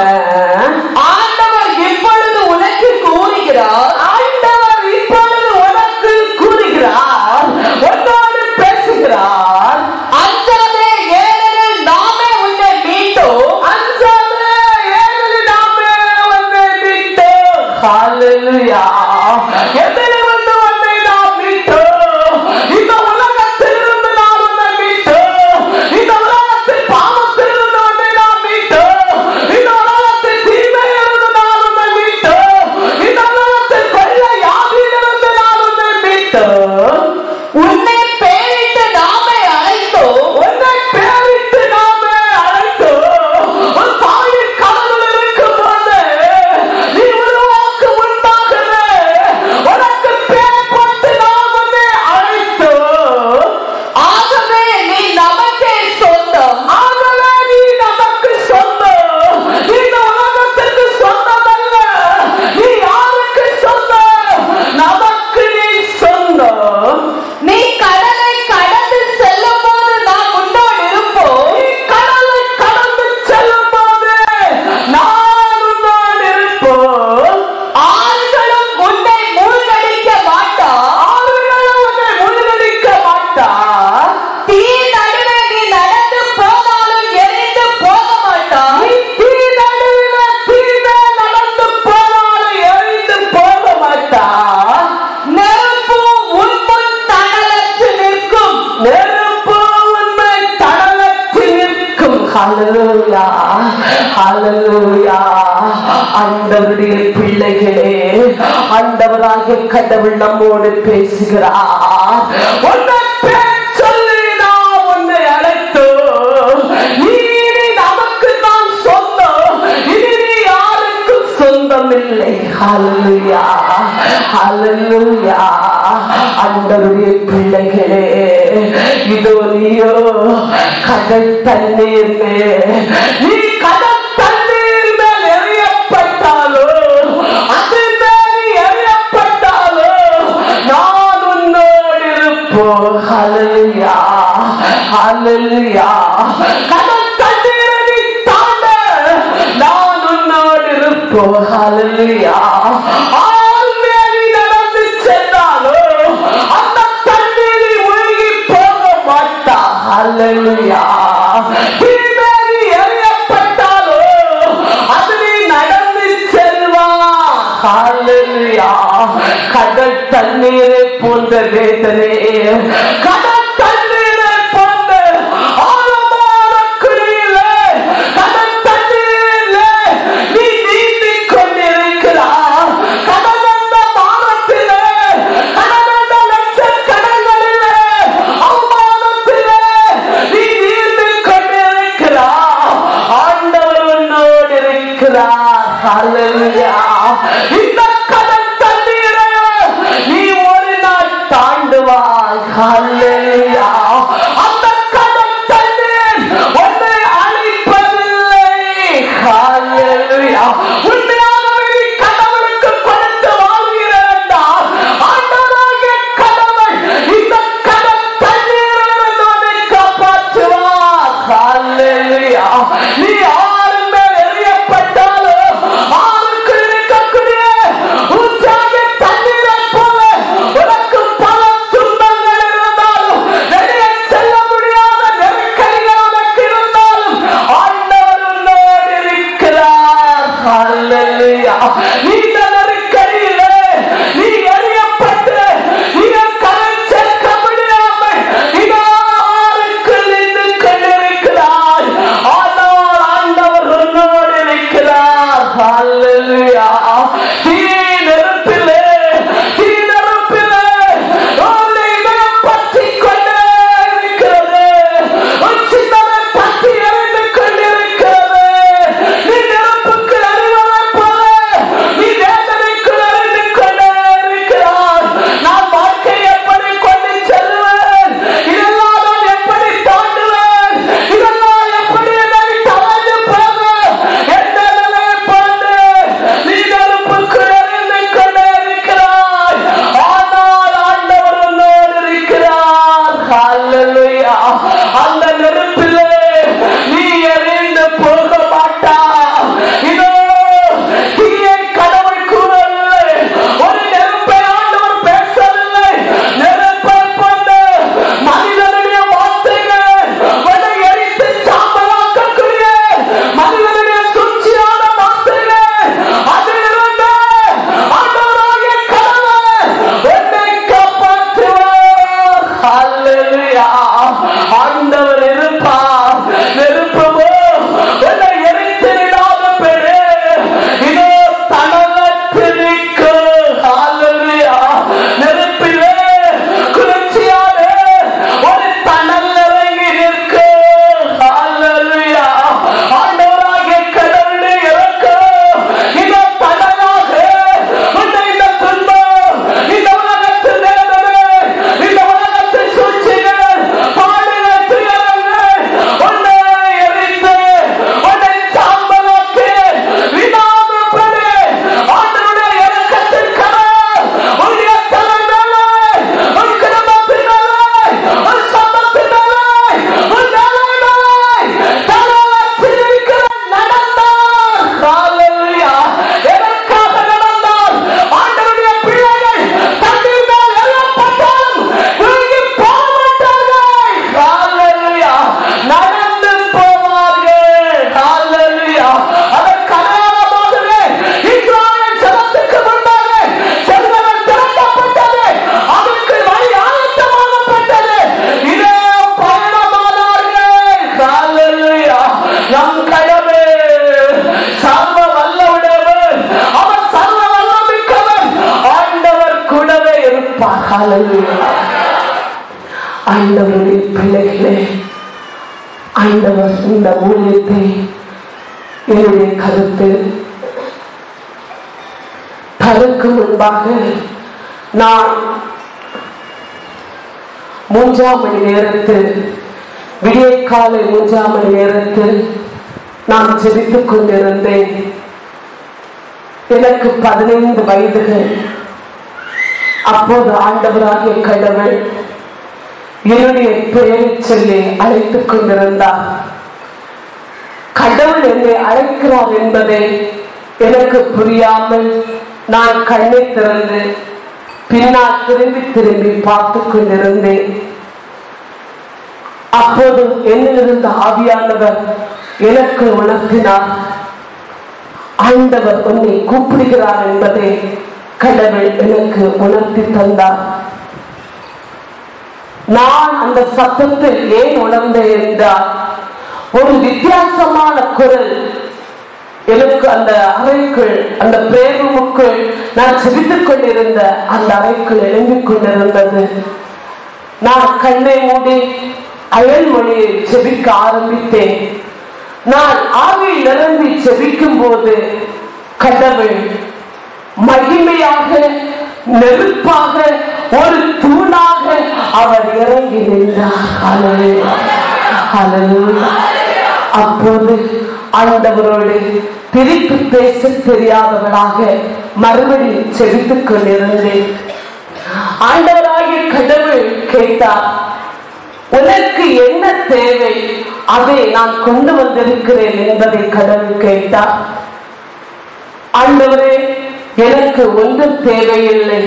ஆண்டவர் இப்பொழுது உனக்கு கூறுகிறார் ஆண்டவர் இப்பொழுது உனக்கு கூறுகிறார் உன்னோடு பேசுகிறார் அஞ்சாதே ஏனெனில் நாமே உன்னை மீட்டோம் அஞ்சாதே ஏனெனில் நாமே உன்னை மீட்டோம். ஹalleluya. எதிலிருந்து உன்னை நாம் மீட்டோம்? இந்த உலகத்திலிருந்து நாம் உன்னை மீட்டோம். இந்த உலகத்தின் பாவத்திலிருந்து உன்னை நாம் மீட்டோம். இந்த உலகத்தின் தீமையிலிருந்து நாம் உன்னை மீட்டோம். இந்த உலகத்தின் கொள்ளை வியாதியிலிருந்து நாம் உன்னை மீட்டோம். உன்னை பேரிட்டு நாமே அழைத்தோம் உன்னை பேரிட்டு நாமே அழைத்தோம். உன் தாயின் கனவில் இருக்கும்போது நீ உருவாக்கு முன்பாகவே உனக்கு பேர் போட்டு நாம் உன்னை அழைத்தோம். ஆகவே நீ நமக்கே சொந்தம் ஆகவே நீ நமக்கு சொந்தம். நீ இந்த உலகத்திற்கு சொந்தமல்ல. நீ யாருக்கு சொந்தம்? நமக்கு நீ சொந்தம் நீ கடலை கடந்து செல்லும் போது நாம் உன்னோடு இருப்போம் நீ கடலை கடந்து செல்லும்போது நான் உன்னோடு இருப்போம். ஆண்களும் உன்னை மூழ்கடிக்க மாட்டா ஆறுகளும் உன்னை முழுகடிக்க மாட்டார். தீ நடுவே நீ நடந்து போனாலும் எரிந்து போக மாட்டா நீ தீ நடுவிலே தீமே நடந்து போனாலும் எரிந்து போக மாட்டார். நெருப்பு உன் முன் தணலற்று நிற்கும் நெருப்பு உன்னை தணலற்றி நிற்கும். ஹalleluya, ஹalleluya. ஆண்டவருடைய பிள்ளைகளே ஆண்டவராகிய கடவுள் நம்மோடு பேசுகிறார் உன்னை பேர் சொல்லி நாம் உன்னை அழைத்தோம் நீ இனி நமக்கு தான் சொந்தம் இனி நீ யாருக்கும் சொந்தம் இல்லை ஹalleluya, ஹalleluya. ஆண்டவருடைய பிள்ளைகளே இதோ நீயோ கடல் தண்ணீர் மேல் நீ கடல் தண்ணீர் மேல் எறியப்பட்டாலோ அது மேல் எறியப்பட்டாலோ நான் உன்னோடு இருப்போம் ஹalleluya, ஹalleluya. கடல் தண்ணீரை நீ தாண்ட நான் உன்னோடு இருப்போம் ஹalleluya. ஆள் மேல் நடந்து சென்றாலோ அந்த தண்ணீரில் மூழ்கி போக மாட்டா ஹalleluya ஹalleluya இந்த கடல் தண்ணீரை நீ ஒரு நாள் தாண்டுவாய் ஹalleluya அந்த கடல் தண்ணீர் உன்னை அழிப்பதில்லை ஹalleluya உண்மையாகவே நீ கடவுளுக்கு கொடுத்து வாழ்கிறாய் ஆண்டவராகிய கடவுள் இந்த கடல் தண்ணீரிலிருந்து உன்னை காப்பாற்றுவார் ஹalleluya நீ ஆறு மேல் எறியப்பட்டாலும் ஆறுக்குள் இருக்கக்கூடிய ஊற்றாகிய தண்ணீரைப் போல உனக்கு பல துன்பங்கள் இருந்தாலும் வெளியே செல்ல முடியாத நெருக்கடிகள் உனக்கு இருந்தாலும் ஆண்டவர் உன்னோடு இருக்கிறார் ஹalleluya இந்த நெருக்கடியிலே நீ எறியப்பட்டு நீ கரை சேர்க்க முடியாமல் இதோ ஆறுக்குள் நின்று கொண்டிருக்கிறாய் ஆனால் ஆண்டவர் உன்னோடு இருக்கிறார் ஹalleluya தீ நெருப்பிலே தீ நெருப்பிலே உன்னை இதயம் பற்றிக் கொண்டே இருக்கிறது உன் சிந்தனை பற்றி எரிந்து கொண்டிருக்கிறது நீ நெருப்புக்கு அறிவதைப் போல நீ வேதனைக்கு அறிந்து கொண்டே இருக்கிறாய் நான் வாழ்க்கை எப்படி கொண்டு செல்வேன் இதெல்லாம் நான் எப்படி தாண்டுவேன் இதெல்லாம் எப்படி என்னை தவறு போவேன் என்ற நிலையை போன்று நீ நெருப்புக்கு அறிந்து கொண்டே இருக்கிறாய் ஆனால் ஆண்டவர் உன்னோடு இருக்கிறார் ஹalleluya அந்த நெருப்பிலே நீ எரிந்து போக மாட்டாய் இதோ தீயை கடவுள் கூறவில்லை ஒரு நெருப்பை ஆண்டவர் பேசவில்லை நெருப்பை கொண்டு மனிதனுடைய வார்த்தைகள் உன்னை எரித்து சாம்பலாக்கக்கூடிய மனிதனுடைய சூழ்ச்சியான வார்த்தைகள் அதிலிருந்து ஆண்டவராகிய கடவுள் உன்னை காப்பாற்றுவார் ஹalleluya ஆண்டவர் இருப்பார் நெருப்புமோ உன்னை எரித்து விடாத பெரு இதோ தனலத்து நிற்கும் ஹalleluya நெருப்பிலே குளிர்ச்சியான ஒரு தணல் இறங்கி நிற்கும் ஹalleluya ஆண்டவராகிய கடவுளை இறக்கும் இதோ தணலாக உன்னை இந்த துன்பம் இந்த உலகத்து வேதனை இந்த உலகத்து சூழ்ச்சிகள் பாடுகள் துயரங்கள் உன்னை எரித்து உன்னை சாம்பலாக்கி விடாதபடி ஆண்டவருடைய இறக்கத்திற்காக உன்னுடைய தலைமையிலே உன் குடும்பத்தினாலே உன் சம்பத்தினாலே உன் வேலையினாலே தலவற்றிருக்கிற நடந்தார் ஹalleluya எதற்காக நடந்தார் ஆண்டவருடைய பிள்ளைகள் தண்ணீர் மேல் எறியப்பட்டாலும் விழுங்கி போக மாட்டார்கள் ஹalleluya நடந்து போவார்கள் ஹalleluya அதற்கு அடையாளமாகவே இஸ்ராயேல் ஜனத்துக்கு முன்பாக செல்வங்கள் திறக்கப்பட்டது அதற்கு வழி ஆயத்தமாகப்பட்டது இதே பயணமானார்கள் ஹalleluya நம் கடவுள் சர்வ வல்லவுடையவர் அவர் சர்வ வல்லமிக்கவர் ஆண்டவர் கூடவே இருப்பார் ஹalleluya ஆண்டவருடைய பிள்ளைகளே ஆண்டவர் இந்த ஊழியத்தை என்னுடைய கருத்து தருக்கு முன்பாக நான் மூன்றாம் மணி நேரத்தில் விடிய காலை மூன்றாம் மணி நேரத்தில் நான் ஜெபித்துக் கொண்டிருந்தேன் எனக்கு பதினைந்து வயதுகள் அப்போது ஆண்டவராகிய கடவுள் என்னுடைய பெயரை சொல்லி அழைத்துக் கொண்டிருந்தார் கடவுள் என்னை அழைக்கிறார் என்பதை எனக்கு புரியாமல் நான் கண்ணை திறந்து பின்னால் திரும்பி திரும்பி பார்த்து கொண்டிருந்தேன் அப்போது என்னிலிருந்த ஆவியானவர் எனக்கு உணர்த்தினார் ஆண்டவர் உன்னை கூப்பிடுகிறார் என்பதை கடவுள் எனக்கு உணர்த்தி தந்தார் நான் அந்த சத்தத்தில் ஏன் உணர்ந்தேன் என்றால் ஒரு வித்தியாசமான குரல் எனக்கு அந்த அறைக்குள் அந்த பிரேரமுக்குள் நான் செபித்துக் கொண்டிருந்த அந்த அறைக்குள் எழும்பிக் கொண்டிருந்தது நான் கண்ணை மூடி அயல் மொழியை செபிக்க ஆரம்பித்தேன் நான் ஆவியில் நிரம்பி செபிக்கும் போது கடவுள் மகிமையாக நெருப்பாக ஒரு தூணாக அவர் இறங்கி நின்றார் ஹalleluya. ஹalleluya. அப்போது ஆண்டவரோடு பிரித்து பேச தெரியாதவளாக மறுபடியும் செவித்துக் கொண்டிருந்தேன் ஆண்டவராகிய கடவுள் கேட்டார் உனக்கு என்ன தேவை அதை நான் கொண்டு வந்திருக்கிறேன் என்பதை கடவுள் கேட்டார் ஆண்டவரே எனக்கு ஒன்றும் தேவையில்லை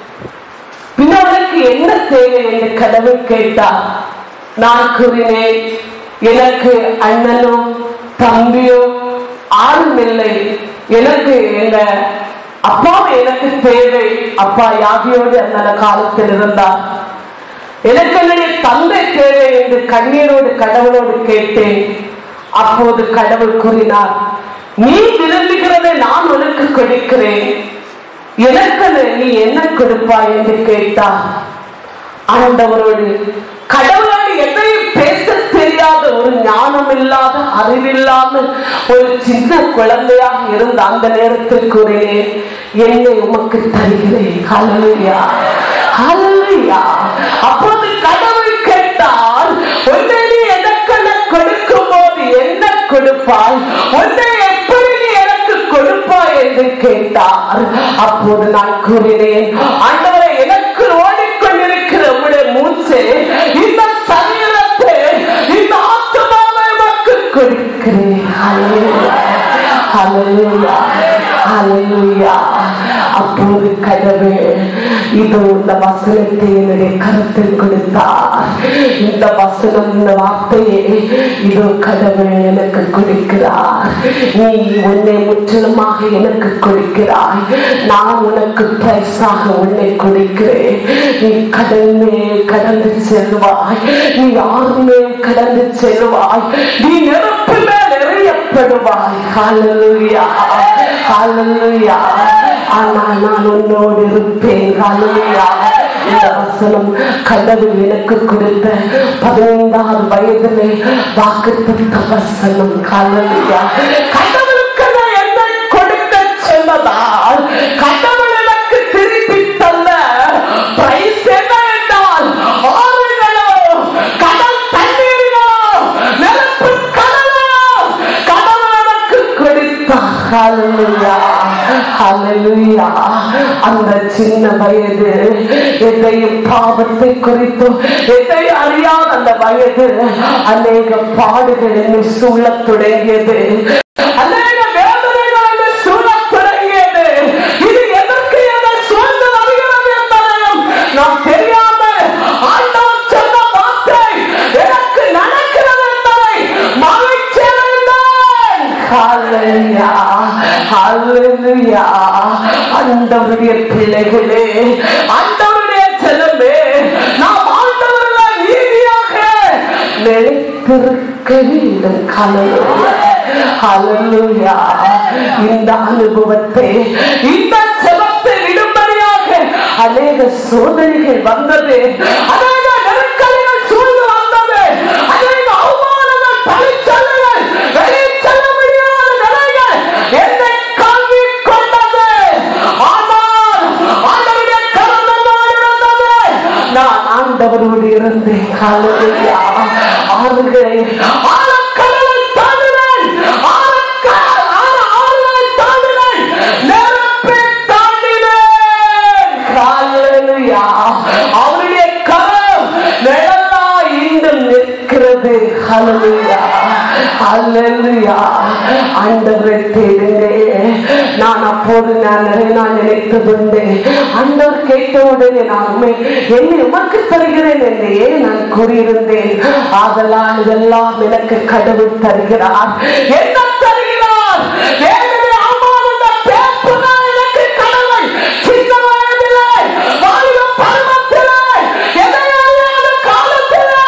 பின்ன உனக்கு என்ன தேவை என்று கடவுள் கேட்டார் நான் கூறினேன் எனக்கு அண்ணனோ தம்பியோ ஆளும் இல்லை எனக்கு எங்க அப்பாவும் எனக்கு தேவை அப்பா யாகியோடு அந்த காலத்தில் இருந்தார் எனக்கு என்னுடைய தந்தை தேவை என்று கண்ணீரோடு கடவுளோடு கேட்டேன் அப்போது கடவுள் கூறினார் நீ விரும்புகிறதை நான் உனக்கு கொடுக்கிறேன் எனக்கு நீ என்ன கொடுப்பாய் என்று கேட்டார் ஆண்டவரோடு கடவுளோடு எதையும் பேச தெரியாத ஒரு ஞானம் இல்லாத அறிவில்லாமல் ஒரு சின்ன குழந்தையாக இருந்த அந்த நேரத்தில் கூறினேன் என்னை உமக்கு தருகிறேன் ஹalleluya ஹalleluya அப்போது கடவுள் கேட்டால் உன்னை நீ எனக்கென கொடுக்கும் போது என்ன கொடுப்பாய் உன்னை எப்படி நீ எனக்கு கொடுப்பாய் என்று கேட்டார் அப்போது நான் கூறினேன் ஆண்டவரை எனக்கு ஓடிக்கொண்டிருக்கிற உடைய மூச்சு இந்த சரீரத்தை இந்த ஆத்மாவை உமக்கு கொடுக்கிறேன் ஹalleluya ஹalleluya ஹalleluya அப்போது கடவுள் இது இந்த வசனத்தை என்னுடைய கருத்தில் கொடுத்தார் இந்த வசனம் இந்த வார்த்தையை இது கடவுள் எனக்கு கொடுக்கிறார் நீ உன்னை முற்றிலுமாக எனக்கு கொடுக்கிறாய் நான் உனக்கு பரிசாக உன்னை கொடுக்கிறேன் நீ கடல் கடந்து செல்வாய் நீ யாருமே கடந்து செல்வாய் நீ நெருப்பு மேல் எறியப்படுவாய் ஹalleluya ஹalleluya ஆனால் நான் உன்னோடு இருப்பேன் ஹalleluya இந்த வசனம் கடவுள் எனக்கு கொடுத்த பதினைந்தாவது வயதிலே வாக்குத்த வசனம் ஹalleluya கடவுளுக்கு நான் என்ன கொடுக்க சொன்னதால் கடவுள் எனக்கு திருப்பி தந்த பிரைஸ் என்ன என்றால் ஆறுகளோ கடல் தண்ணீர்களோ நெருப்பு கடலோ கடவுள் எனக்கு கொடுத்தார் ஹalleluya ஹalleluya அந்த சின்ன வயது எதையும் பாவத்தை குறித்தும் எதை அறியாத அந்த வயது அநேக பாடுகள் என்னை சூழத் தொடங்கியது அநேக வேதனைகள் என்னை சூழத் தொடங்கியது இது எதற்கு என்னை சூழ்ந்து வருகிறது என்பதையும் நான் தெரியாமல் ஆண்டவர் சொன்ன வார்த்தை எனக்கு நடக்கிறது என்பதை மகிழ்ச்சியடைந்தேன் ஹalleluya ஹalleluya ஆண்டவருடைய பிள்ளைகளே ஆண்டவருடைய செல்லமே நாம் ஆண்டவருடைய நீதியாக நிலைத்திருக்க வேண்டும் ஹalleluya ஹalleluya இந்த அனுபவத்தை இந்த செபத்தை விடும்படியாக அநேக சோதனைகள் வந்தது அநேக நெருக்கடிகள் சூழ்ந்து வந்தது அநேக அவமானங்கள் பழிச்சல்கள் வெளியே செல்ல முடியாத நிலைகள் என்னை கல்வி கொண்டது ஆனால் ஆண்டவருடைய கரம் என்னோடு இருந்தது நான் ஆண்டவரோடு இருந்தேன் ஹalleluya ஆறுகளை ஆழக்கடலை தாண்டினேன் ஆழக்க- ஆழ- ஆறுகளை தாண்டினேன் நெருப்பை தாண்டினேன் ஹalleluya அவருடைய கரம் நிழலா இன்னும் நிற்கிறது ஹalleluya ஹalleluya ஆண்டவரை தேடுங்க நான் அப்போது நான் நிறைய நாள் நினைத்ததுண்டு ஆண்டவர் கேட்ட உடனே நான் உண்மை என்னை உமக்கு தருகிறேன் என்றே நான் கூறியிருந்தேன் ஆதலால் இதெல்லாம் எனக்கு கடவுள் தருகிறார் என்ன தருகிறார் வேதனை அவமானந்த பேப்புதான் எனக்கு கடவுள் சின்ன வயதிலே வாலிப பருவத்திலே எதை அறியாத காலத்திலே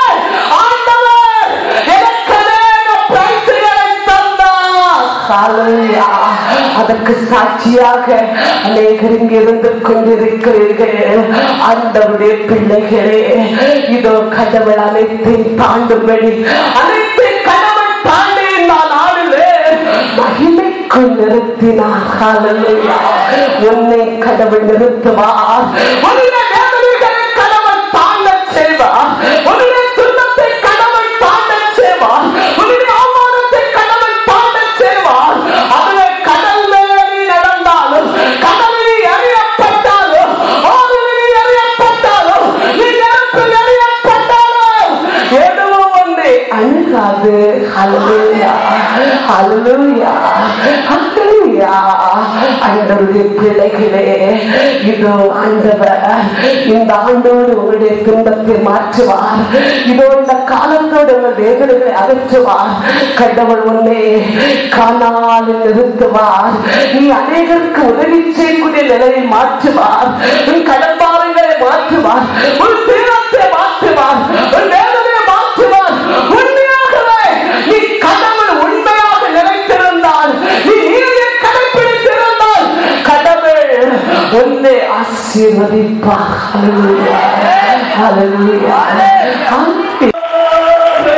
ஆண்டவர் எனக்கு அநேக பிரைஸுகளை தந்தார் ஹalleluya அதற்கு சாட்சியாக அநேகர் இங்கு இருந்து கொண்டிருக்கிறீர்கள் ஆண்டவருடைய பிள்ளைகளே இதோ கடவுள் அனைத்தையும் தாண்டும்படி அனைத்தை கடவுள் தாண்டி நான் ஆடுவேன் மகிமைக்குள்ள நிறுத்தினார் ஹalleluya உன்னை கடவுள் நிறுத்துவார் உன்னுடைய வேதனைகளை கடவுள் தாங்கச் செய்வார் உன்னுடைய துன்பத்தை கடவுள் தாங்கச் செய்வார் உன்னுடைய அவமானத்தை கடவுள் தாங்கச் செய்வார் அதுவே கடல் மேலே நீ நடந்தாலும் கடலில் எறியப்பட்டாலும் ஆறுகளில் எறியப்பட்டாலும் நீ நெருப்பில் எறியப்பட்டாலும் எதுவும் ஒன்றை அணுகாது ஹalleluya ஹalleluya ஹalleluya ஆண்டவருடைய பிள்ளைகளே இதோ ஆண்டவர் இந்த ஆண்டோடு உங்களுடைய துன்பத்தை மாற்றுவார் இதோ இந்த காலத்தோடு உங்கள் வேதனைகளை அகற்றுவார் கடவுள் உன்னை காணாலில் நிறுத்துவார் நீ அநேகருக்கு உதவி செய்யக்கூடிய நிலையை மாற்றுவார் உன் கடற்பாறைகளை மாற்றுவார் உன் தீரத்தை மாற்றுவார் உன் வேதனையை மாற்றுவார் உண்மையாகவே நீ கடவுள் உண்மையாக நிலைத்திருந்தால் நீ நீதியை கடைபிடித்திருந்தால் கடவுள் உன்னை ஆசீர்வதிப்பார் ஹalleluya ஹalleluya ஹalleluya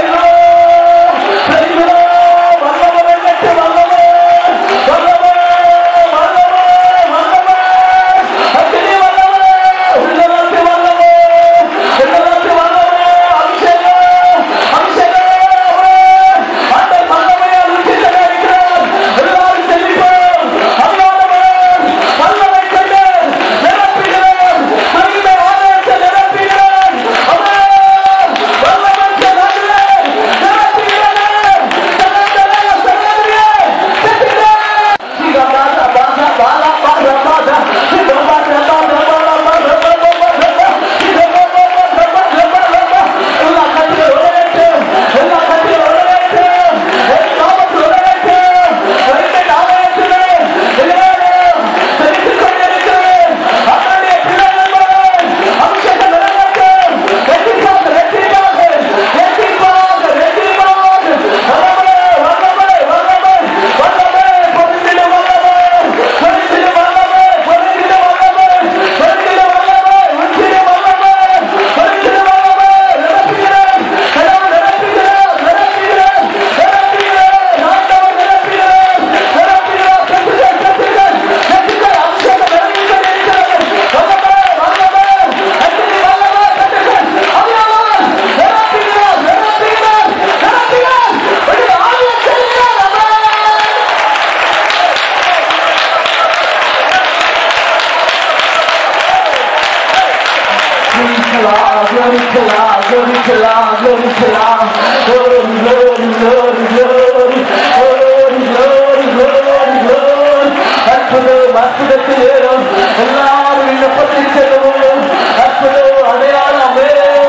எல்லாரும் விண்ணப்பத்தை செல்லுவோம் அற்புதம் அடையாளமே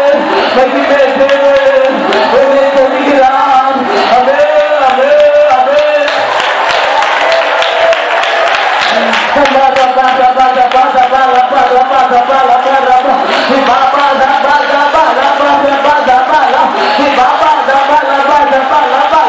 மகிமே தேவன் உன்னை சொல்கிறான் அமே அமே அமே Baba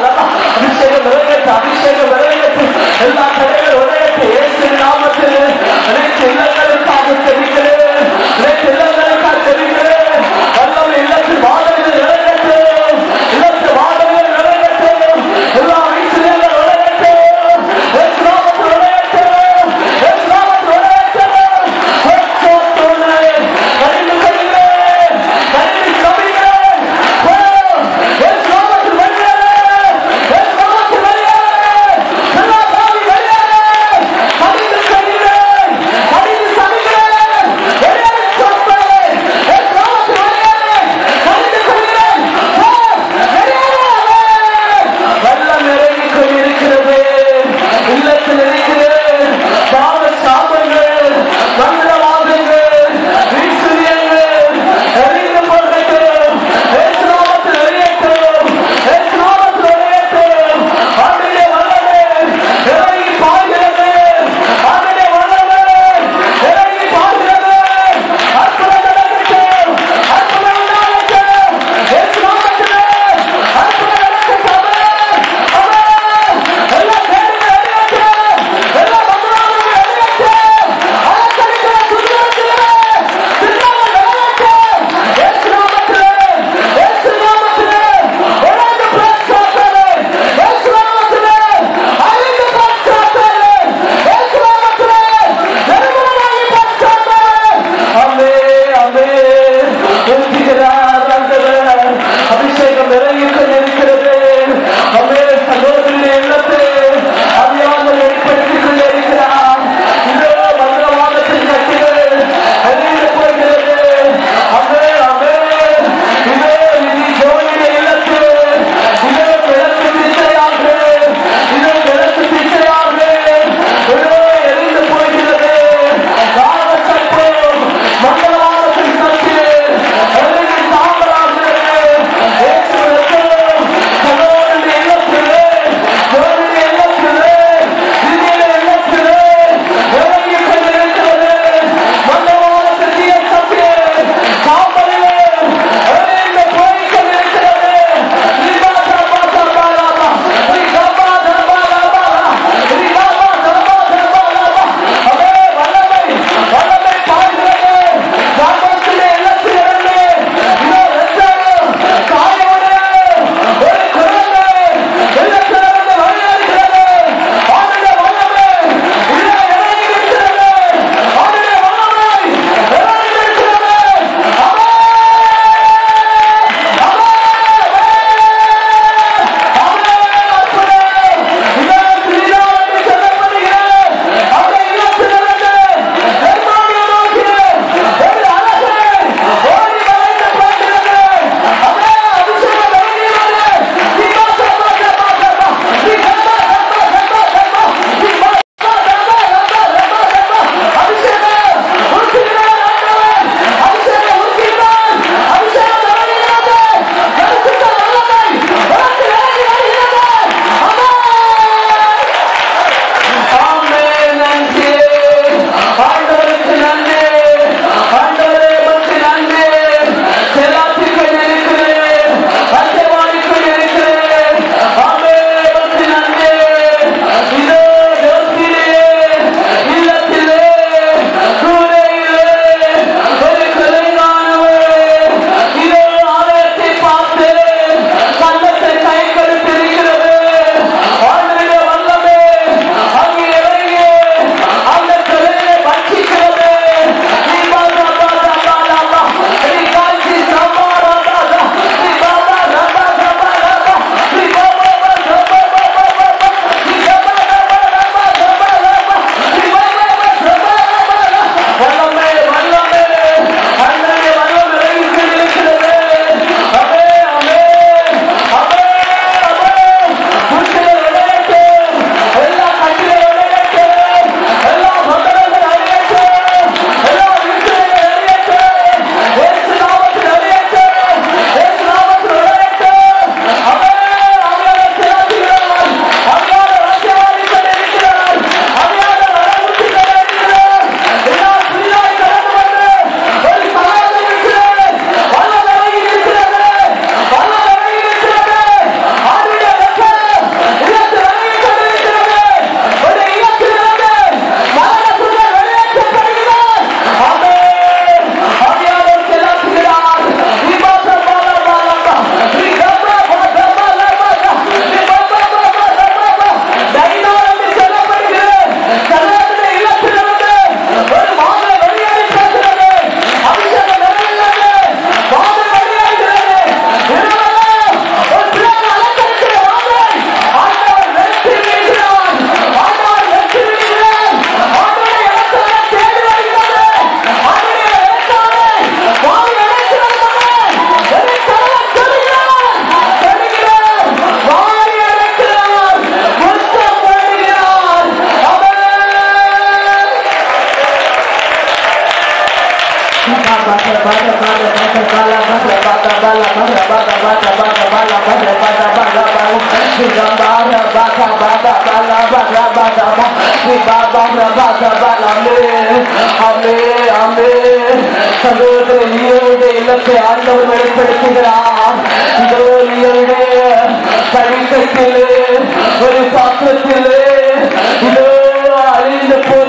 இல்லத்தை ஆண்டவர் வெளிப்படுத்துகிறார் இதோ நீருடைய கழிக்கத்திலே ஒரு பாத்திரத்திலே இதோ அழிந்து போன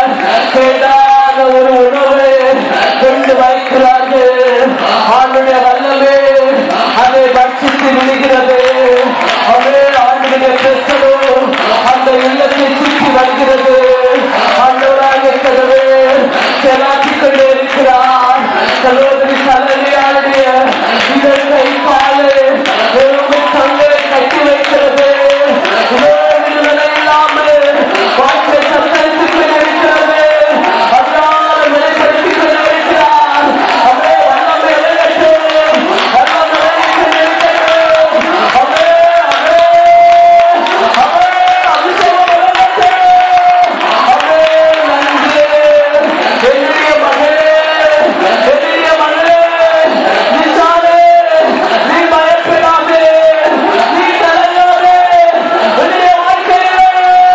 கேடாத ஒரு உணவை கொண்டு வைக்கிறார்கள் ஆண்டுடைய வல்லமே அதை பட்சித்து விழுகிறது அதே ஆண்டுடைய பிரசனம் அந்த இல்லத்தை சுற்றி வருகிறது ஆண்டவராக கடவே செலாக்கிக் கொண்டே இருக்கிறார் சகோதரி சலனியாளுடைய இதற்கை காலை வெறுமை சந்தை கட்டி வைக்கிறது இதோ விடுதலை இல்லாமல் வாழ்க்கை சந்தரித்துக் கொண்டிருக்கிறது அதனால் வெளிப்படுத்திக் கொண்டிருக்கிறார் அதே வல்லமை விளங்கட்டும் வல்லமை விளங்கட்டும் அதே அதே அதே அபிஷேகம் விளங்கட்டும் அதே நன்றி என்னுடைய மகளே என்னுடைய மகளே நிசானே நீ பயப்படாதே நீ கலங்காதே உன்னுடைய வாழ்க்கையிலே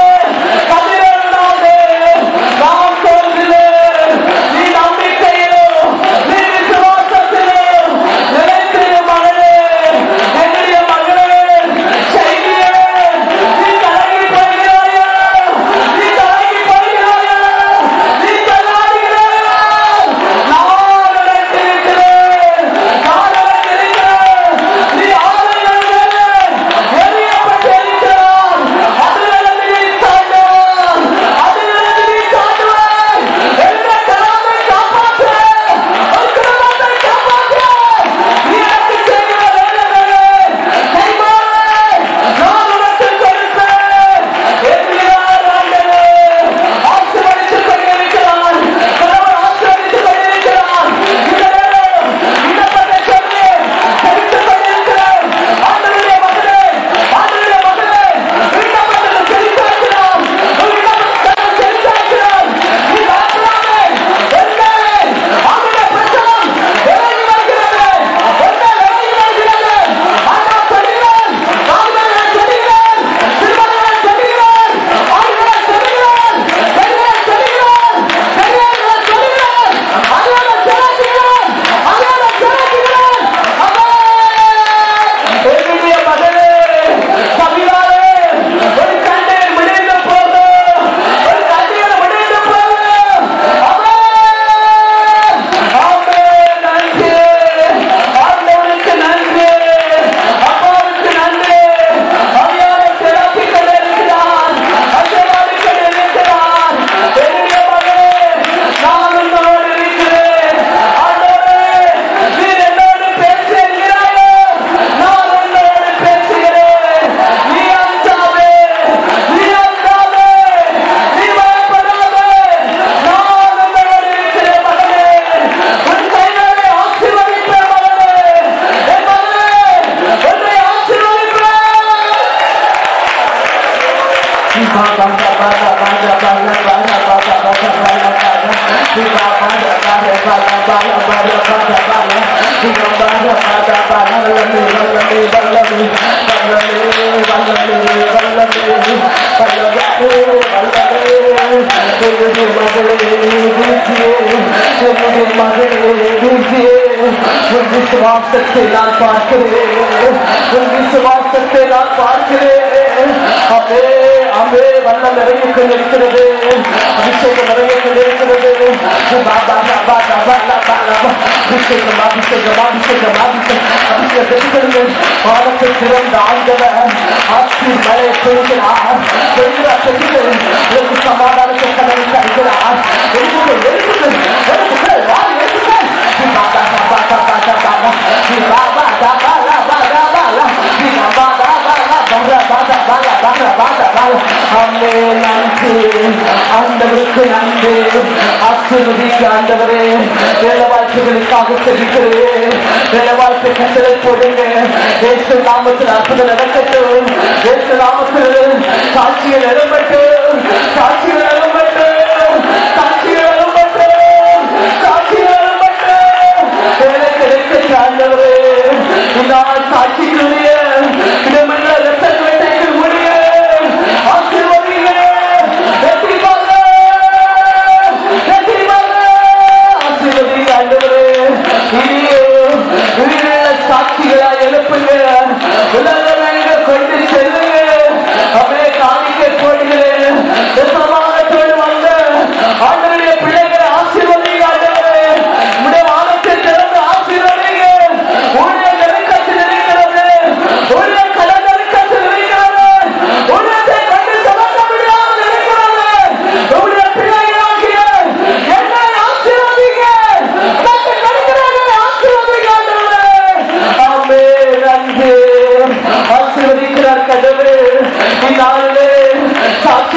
கதிரவிடாதே நான் சொல்கிறேன் நீ நம்பிக்கையிலும் நீ விசுவாசத்திலும் நிலைத்திரு மகளே என்னுடைய மகளே செய்தியே நீ கலங்கி போகிறாயா நீ கலங்கி போகிறாயா நீ தள்ளாடுகிறாயா நான் நடத்திருக்கிறேன் நான் நடத்திருக்கிறேன் நீ ஆளுநர்களே எரியப்பட்டிருக்கிறான் அதிலிருந்து நீ தாண்டுவான் அதிலிருந்து நீ தாண்டுவாய் என்ற கலாமை காப்பாற்று ஒரு குடும்பத்தை காப்பாற்று நீ எனக்கு செய்கிற வேலைகளே கைமாறே நான் உனக்கு கொடுப்பேன் என்கிறார் ஆண்டவரே ஆசீர்வதித்துக் கொண்டிருக்கிறான் கணவன் ஆசீர்வதித்துக் கொண்டிருக்கிறான் இந்த நேரம் விண்ணப்பத்தை சொல்லி தெரிவித்துக் கொண்டிருக்கிறான் ஆண்டவருடைய மகளே ஆண்டவருடைய மகளே விண்ணப்பத்தை செலுத்தாக்கிறான் ஒரு விண்ணப்பத்தை செலுத்தாக்கிறான் நீ பார்க்கலாமே என்ன ஆண்டவருடைய பிரசனம் இறங்கி வருகிறது என்ன இறங்கி வருகிறது ஆண்டவர் சொல்கிறான் ஆண்டவர் சொல்கிறான் திருமணம் சொல்கிறான் ஆண்டவர் சொல்கிறான் பெரியவர் சொல்கிறான் பெரியவர் சொல்கிறான் ஆண்டவர் சொல்கிறான் ஆண்டவர் சொல்கிறான் என்னுடைய மகளே சபிலாரே ஒரு கண்ணீர் விழுந்து போது ஒரு கண்ணீர் விழுந்து போது ஆமே நன்றி ஆண்டவருக்கு நன்றி அப்பாவுக்கு நன்றி அவையாரை சிறப்பி கொண்டிருக்கிறார் அசைவாடி கொண்டிருக்கிறார் என்னுடைய மகளே நான் உன்னோடு இருக்கிறேன் ஆண்டவரே நீர் என்னோடு பேசுகிறாயோ நான் உன்னோடு பேசுகிறேன் நீ அஞ்சாதே நீ அஞ்சாதே நீ பயப்படாதே நான் உன்னோடு இருக்கிறேன் மகனே உன் கைகளை ஆசீர்வதிப்பேன் மகனே என் மகனே உன்னை ஆசீர்வதிப்பேன் விசுவாசத்தை நான் பார்க்கிறேன் உன் விசுவாசத்தை நான் பார்க்கிறேன் அவே அவே வல்லம் நிறைய கொண்டிருக்கிறது அபிஷேகம் நிறைய கொண்டிருக்கிறது பாபா பாபா பாபா பாபா அபிஷேகம் அபிஷேகம் அபிஷேகம் அபிஷேகம் அபிஷேகம் பெருகிறது வானத்தை திறந்த ஆண்டவர் ஆட்சி மழை பெய்கிறார் பெய்கிற பெய்கிற எனக்கு சமாதானத்தை கடனை தருகிறார் எழுப்புகள் எழுப்புகள் எழுப்புகள் வாய் எழுப்புகள் பாபா பாபா பாபா பாபா பாபா பாபா பாபா பாபா அம்மே நன்றி ஆண்டவருக்கு நன்றி ஆசீர்வதிக்க ஆண்டவரே வேலை வாழ்க்கைகளுக்காக செலுக்கிறேன் வேலை வாழ்க்கை கட்டளை போடுங்க ஏசு நாமத்தில் அற்புதம் நடக்கட்டும் ஏசு நாமத்தில் சாட்சிகள் எழும்பட்டும் சாட்சிகள் எழும்பட்டும் சாட்சிகள் எழும்பட்டும் சாட்சிகள் எழும்பட்டும் வேலை கிடைக்க ஆண்டவரே நான்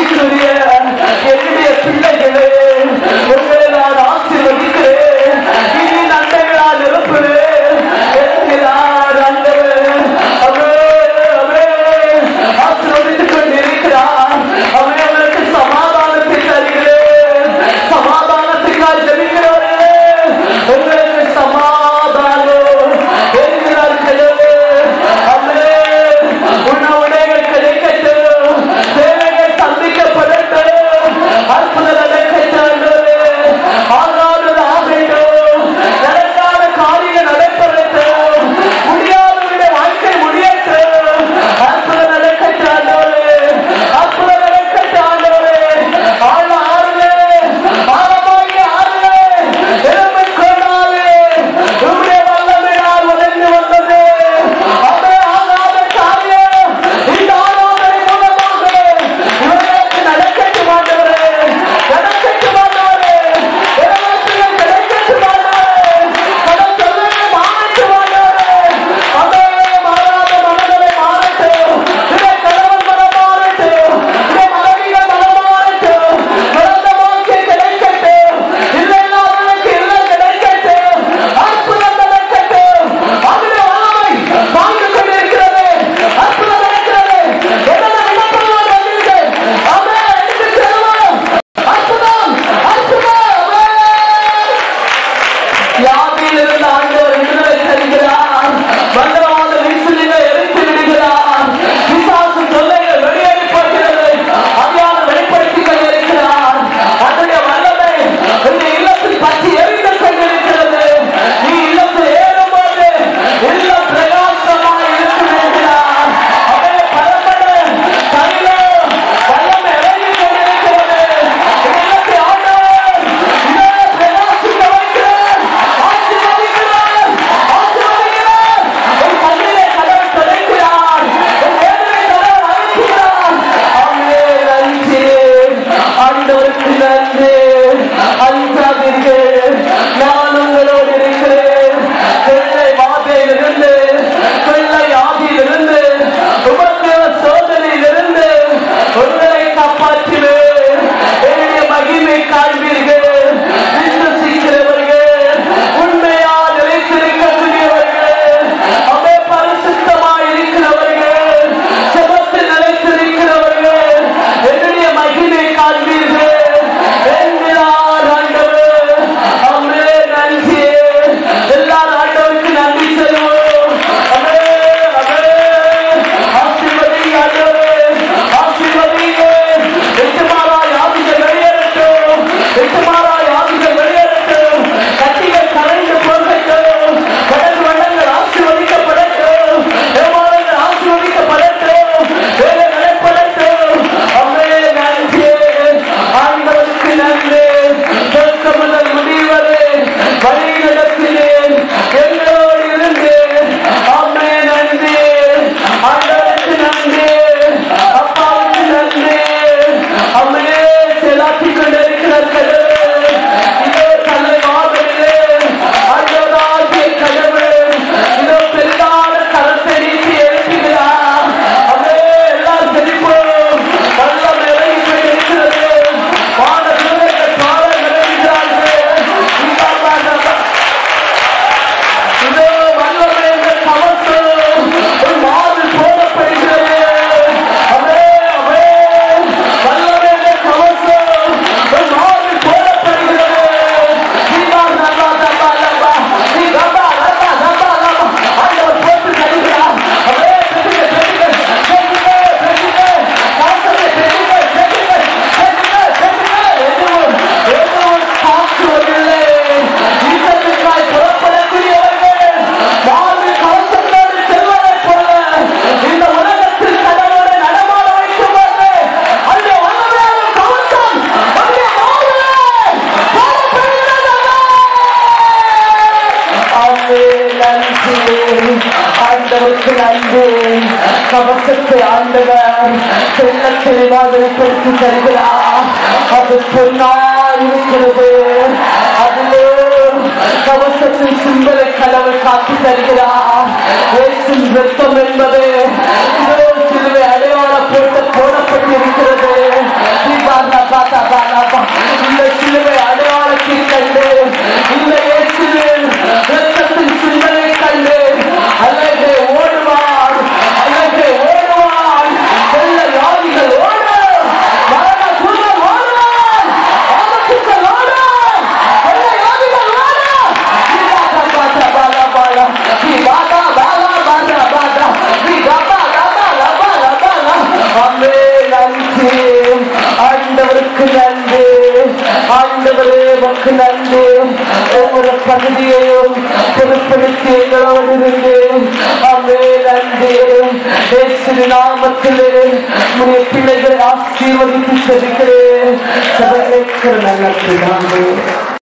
ஆட்சிக்குரிய என்னுடைய பிள்ளைகளே உங்களை நான் ஆசீர்வதிக்கிறேன் இனி நன்மைகளால் நிரப்புவேன் என்கிறார் ஆண்டவர் அவே அவே ஆசீர்வதித்துக் கொண்டிருக்கிறார் அவே அவருக்கு சமாதானத்தை தருகிறேன் சமாதானத்துக்காக ஜெபிக்கிறவர்களே உங்களுக்கு சமாதானம் என்கிறார்களே அவே உணவுடைகள் கிடைக்கட்டும் தேவைகள் சந்திக்கப்படட்டும் அற்புதம் நடக்கட்டும் ஆகாதது ஆகட்டும் நடக்காத காரியம் நடைபெறட்டும் முடியாதவருடைய வாழ்க்கை முடியட்டும் அற்புதம் நடக்கட்டும் ஆண்டவரே அற்புதம் நடக்கட்டும் ஆண்டவரே ஆழ ஆறுதே ஆழமாகி ஆறுதே எலும்பை கொண்டாலே உம்முடைய வல்லமையால் உடைந்து வந்தது அதே ஆகாத காரியம் இந்த ஆராதனை மூலமாக இவர்களுக்கு நடக்கட்டும் ஆண்டவரே நடக்கட்டும் ஆண்டவரே இவர்களுக்கு கிடைக்கட்டும் ஆண்டவரே கடன் தொல்லையை மாறட்டும் ஆண்டவரே அதே மாறாத மனங்களை மாறட்டும் இதை கணவன் மனம் மாறட்டும் இதை மனைவிகள் மனம் மாறட்டும் பிறந்த வாழ்க்கை கிடைக்கட்டும் இல்லை இல்லாதவர்களுக்கு இல்லை கிடைக்கட்டும் அற்புதம் நடக்கட்டும் அதிலே வல்லமை வாழ்ந்து கொண்டிருக்கிறது அற்புதம் நடக்கிறது என்னென்ன விண்ணப்பங்கள் வந்திருக்கு அவே எடுத்து செல்வோம் அற்புதம் அற்புதம் அவே வியாதியிலிருந்து ஆண்டவர் விடுதலை தருகிறார் மந்திரவாத வீசுலிங்க எரித்து விடுகிறார் பிசாசு தொல்லைகள் வெளியேறி போகிறது அதையான வெளிப்படுத்திக் கொண்டிருக்கிறார் அதனுடைய வல்லமை இந்த இல்லத்தில் பற்றி எரிந்து கொண்டிருக்கிறது நீ இல்லத்தில் ஏறும்போது இல்லம் பிரகாசமாய் இருக்கும் என்கிறார் அதே பரம்பர தைலம் வல்லமை இறங்கி கொண்டிருக்கிறது இந்த இல்லத்தை ஆண்டவர் இதே பிரகாசிக்க வைக்கிறார் ஆசீர்வதிக்கிறார் ஆசீர்வதிக்கிறார் உன் கண்ணிலே கடவுள் துடைக்கிறார் உன் வேதனை கடவுள் அழைக்கிறார் அங்கே நன்றி ஆண்டவருக்கு நன்றி அஞ்சாதீர்கள் நான் உங்களோடு இருக்கிறேன் கொள்ளை வாதையிலிருந்து கொள்ளை ஆதியிலிருந்து உபத்திர சோதனையிலிருந்து உங்களை காப்பாற்றுவேன் என்னுடைய மகிமை காண்பீர்கள் விசுவசிக்கிறவர்கள் உண்மையா நிலைத்திருக்கக்கூடியவர்கள் அவை பரிசுத்தமாய் இருக்கிறவர்கள் சுமத்து நிலைத்திருக்கிறவர்கள் என்னுடைய மகிமை காண்பீர்கள் என்கிறார் ஆண்டவர் அம்மே நன்றி எல்லாரும் ஆண்டவருக்கு நன்றி சொல்லுவோம் அம்மே அம்மே ஆசீர்வதிங்க ஆண்டவரே ஆசீர்வதிங்க எட்டுமாறா யாதிகள் வெளியேறட்டும் எட்டுமாறா யாதிகள் வெளியேறட்டும் கட்டிகள் கரைந்து போகட்டும் கடல் வள்ளங்கள் ஆசீர்வதிக்கப்படட்டும் ஏமாளங்கள் ஆசீர்வதிக்கப்படட்டும் வேலை நடைபெறட்டும் அம்மே நன்றி ஆண்டவருக்கு நன்றி தொடக்க முதல் முடிவரை வழி நடத்தினேன் எங்களோடு இருந்து அம்மே நன்றி ஆண்டவருக்கு நன்றி அப்பாவுக்கு நன்றி அம்மே செலாத்திக் கொண்டிருக்கிறார்கள் இதோ தன்னை மாதிரிலே அஞ்சதாகிய கடவுள் இதோ பெரிதான கரத்தை நீட்டி எழுப்புகிறார் அம்மே எல்லாம் செழிப்போம் நல்ல இறங்கி கொண்டிருக்கிறது வான தூதர்கள் பாட நிறைகிறார்கள் இதோ வல்லமை என்ற கவசம் ஒரு மாதிரி போடப்படுகிறது அவே அவே வல்லமை என்ற கவசம் ஒரு மாதிரி போடப்படுகிறது சீமா நபா நபா நபா நீ நபா நபா நபா நபா ஆண்டவர் போட்டு தருகிறார் அவே பெற்றுக பெற்றுக பெற்றுக பெற்றுக கவசத்தை பெற்றுக பெற்றுக பெற்றுக பெற்றுக எதுவும் எதுவும் தாக்குவதில்லை யுத்தத்துக்காய் புறப்படக்கூடியவர்கள் வாழ்வு கவசத்தோடு செல்வதைப் போல இந்த உலகத்தில் கடவுளை நடமாட வைக்கும்போது அந்த வல்லமையான கவசம் நம்முடைய வாழ்விலே போடப்படுகிறது. ஆமே, நன்றி ஆண்டவருக்கு நன்றி கவசத்தை ஆண்டவர் தெல்ல தெளிவாக வெளிப்படுத்தி தருகிறார் அது பொன்னால் இருக்கிறது அதிலே கவசத்தின் சிந்தனை கடவுள் காட்டி தருகிறார் இயேசுவின் ரத்தம் என்பது இதோ சிலுவை அடையாள போட்டு போடப்பட்டிருக்கிறது ஆண்டவருக்கு நன்றி ஆண்டவரே மக்கு நன்றி ஒவ்வொரு பகுதியையும் பொறுப்படுத்தி எங்களோடு இருந்து அமே நன்றி இயேசுவின் நாமத்திலே உடைய பிள்ளைகளை ஆசீர்வதித்து செல்கிறேன் சபைக்கு நல்ல பிதாவே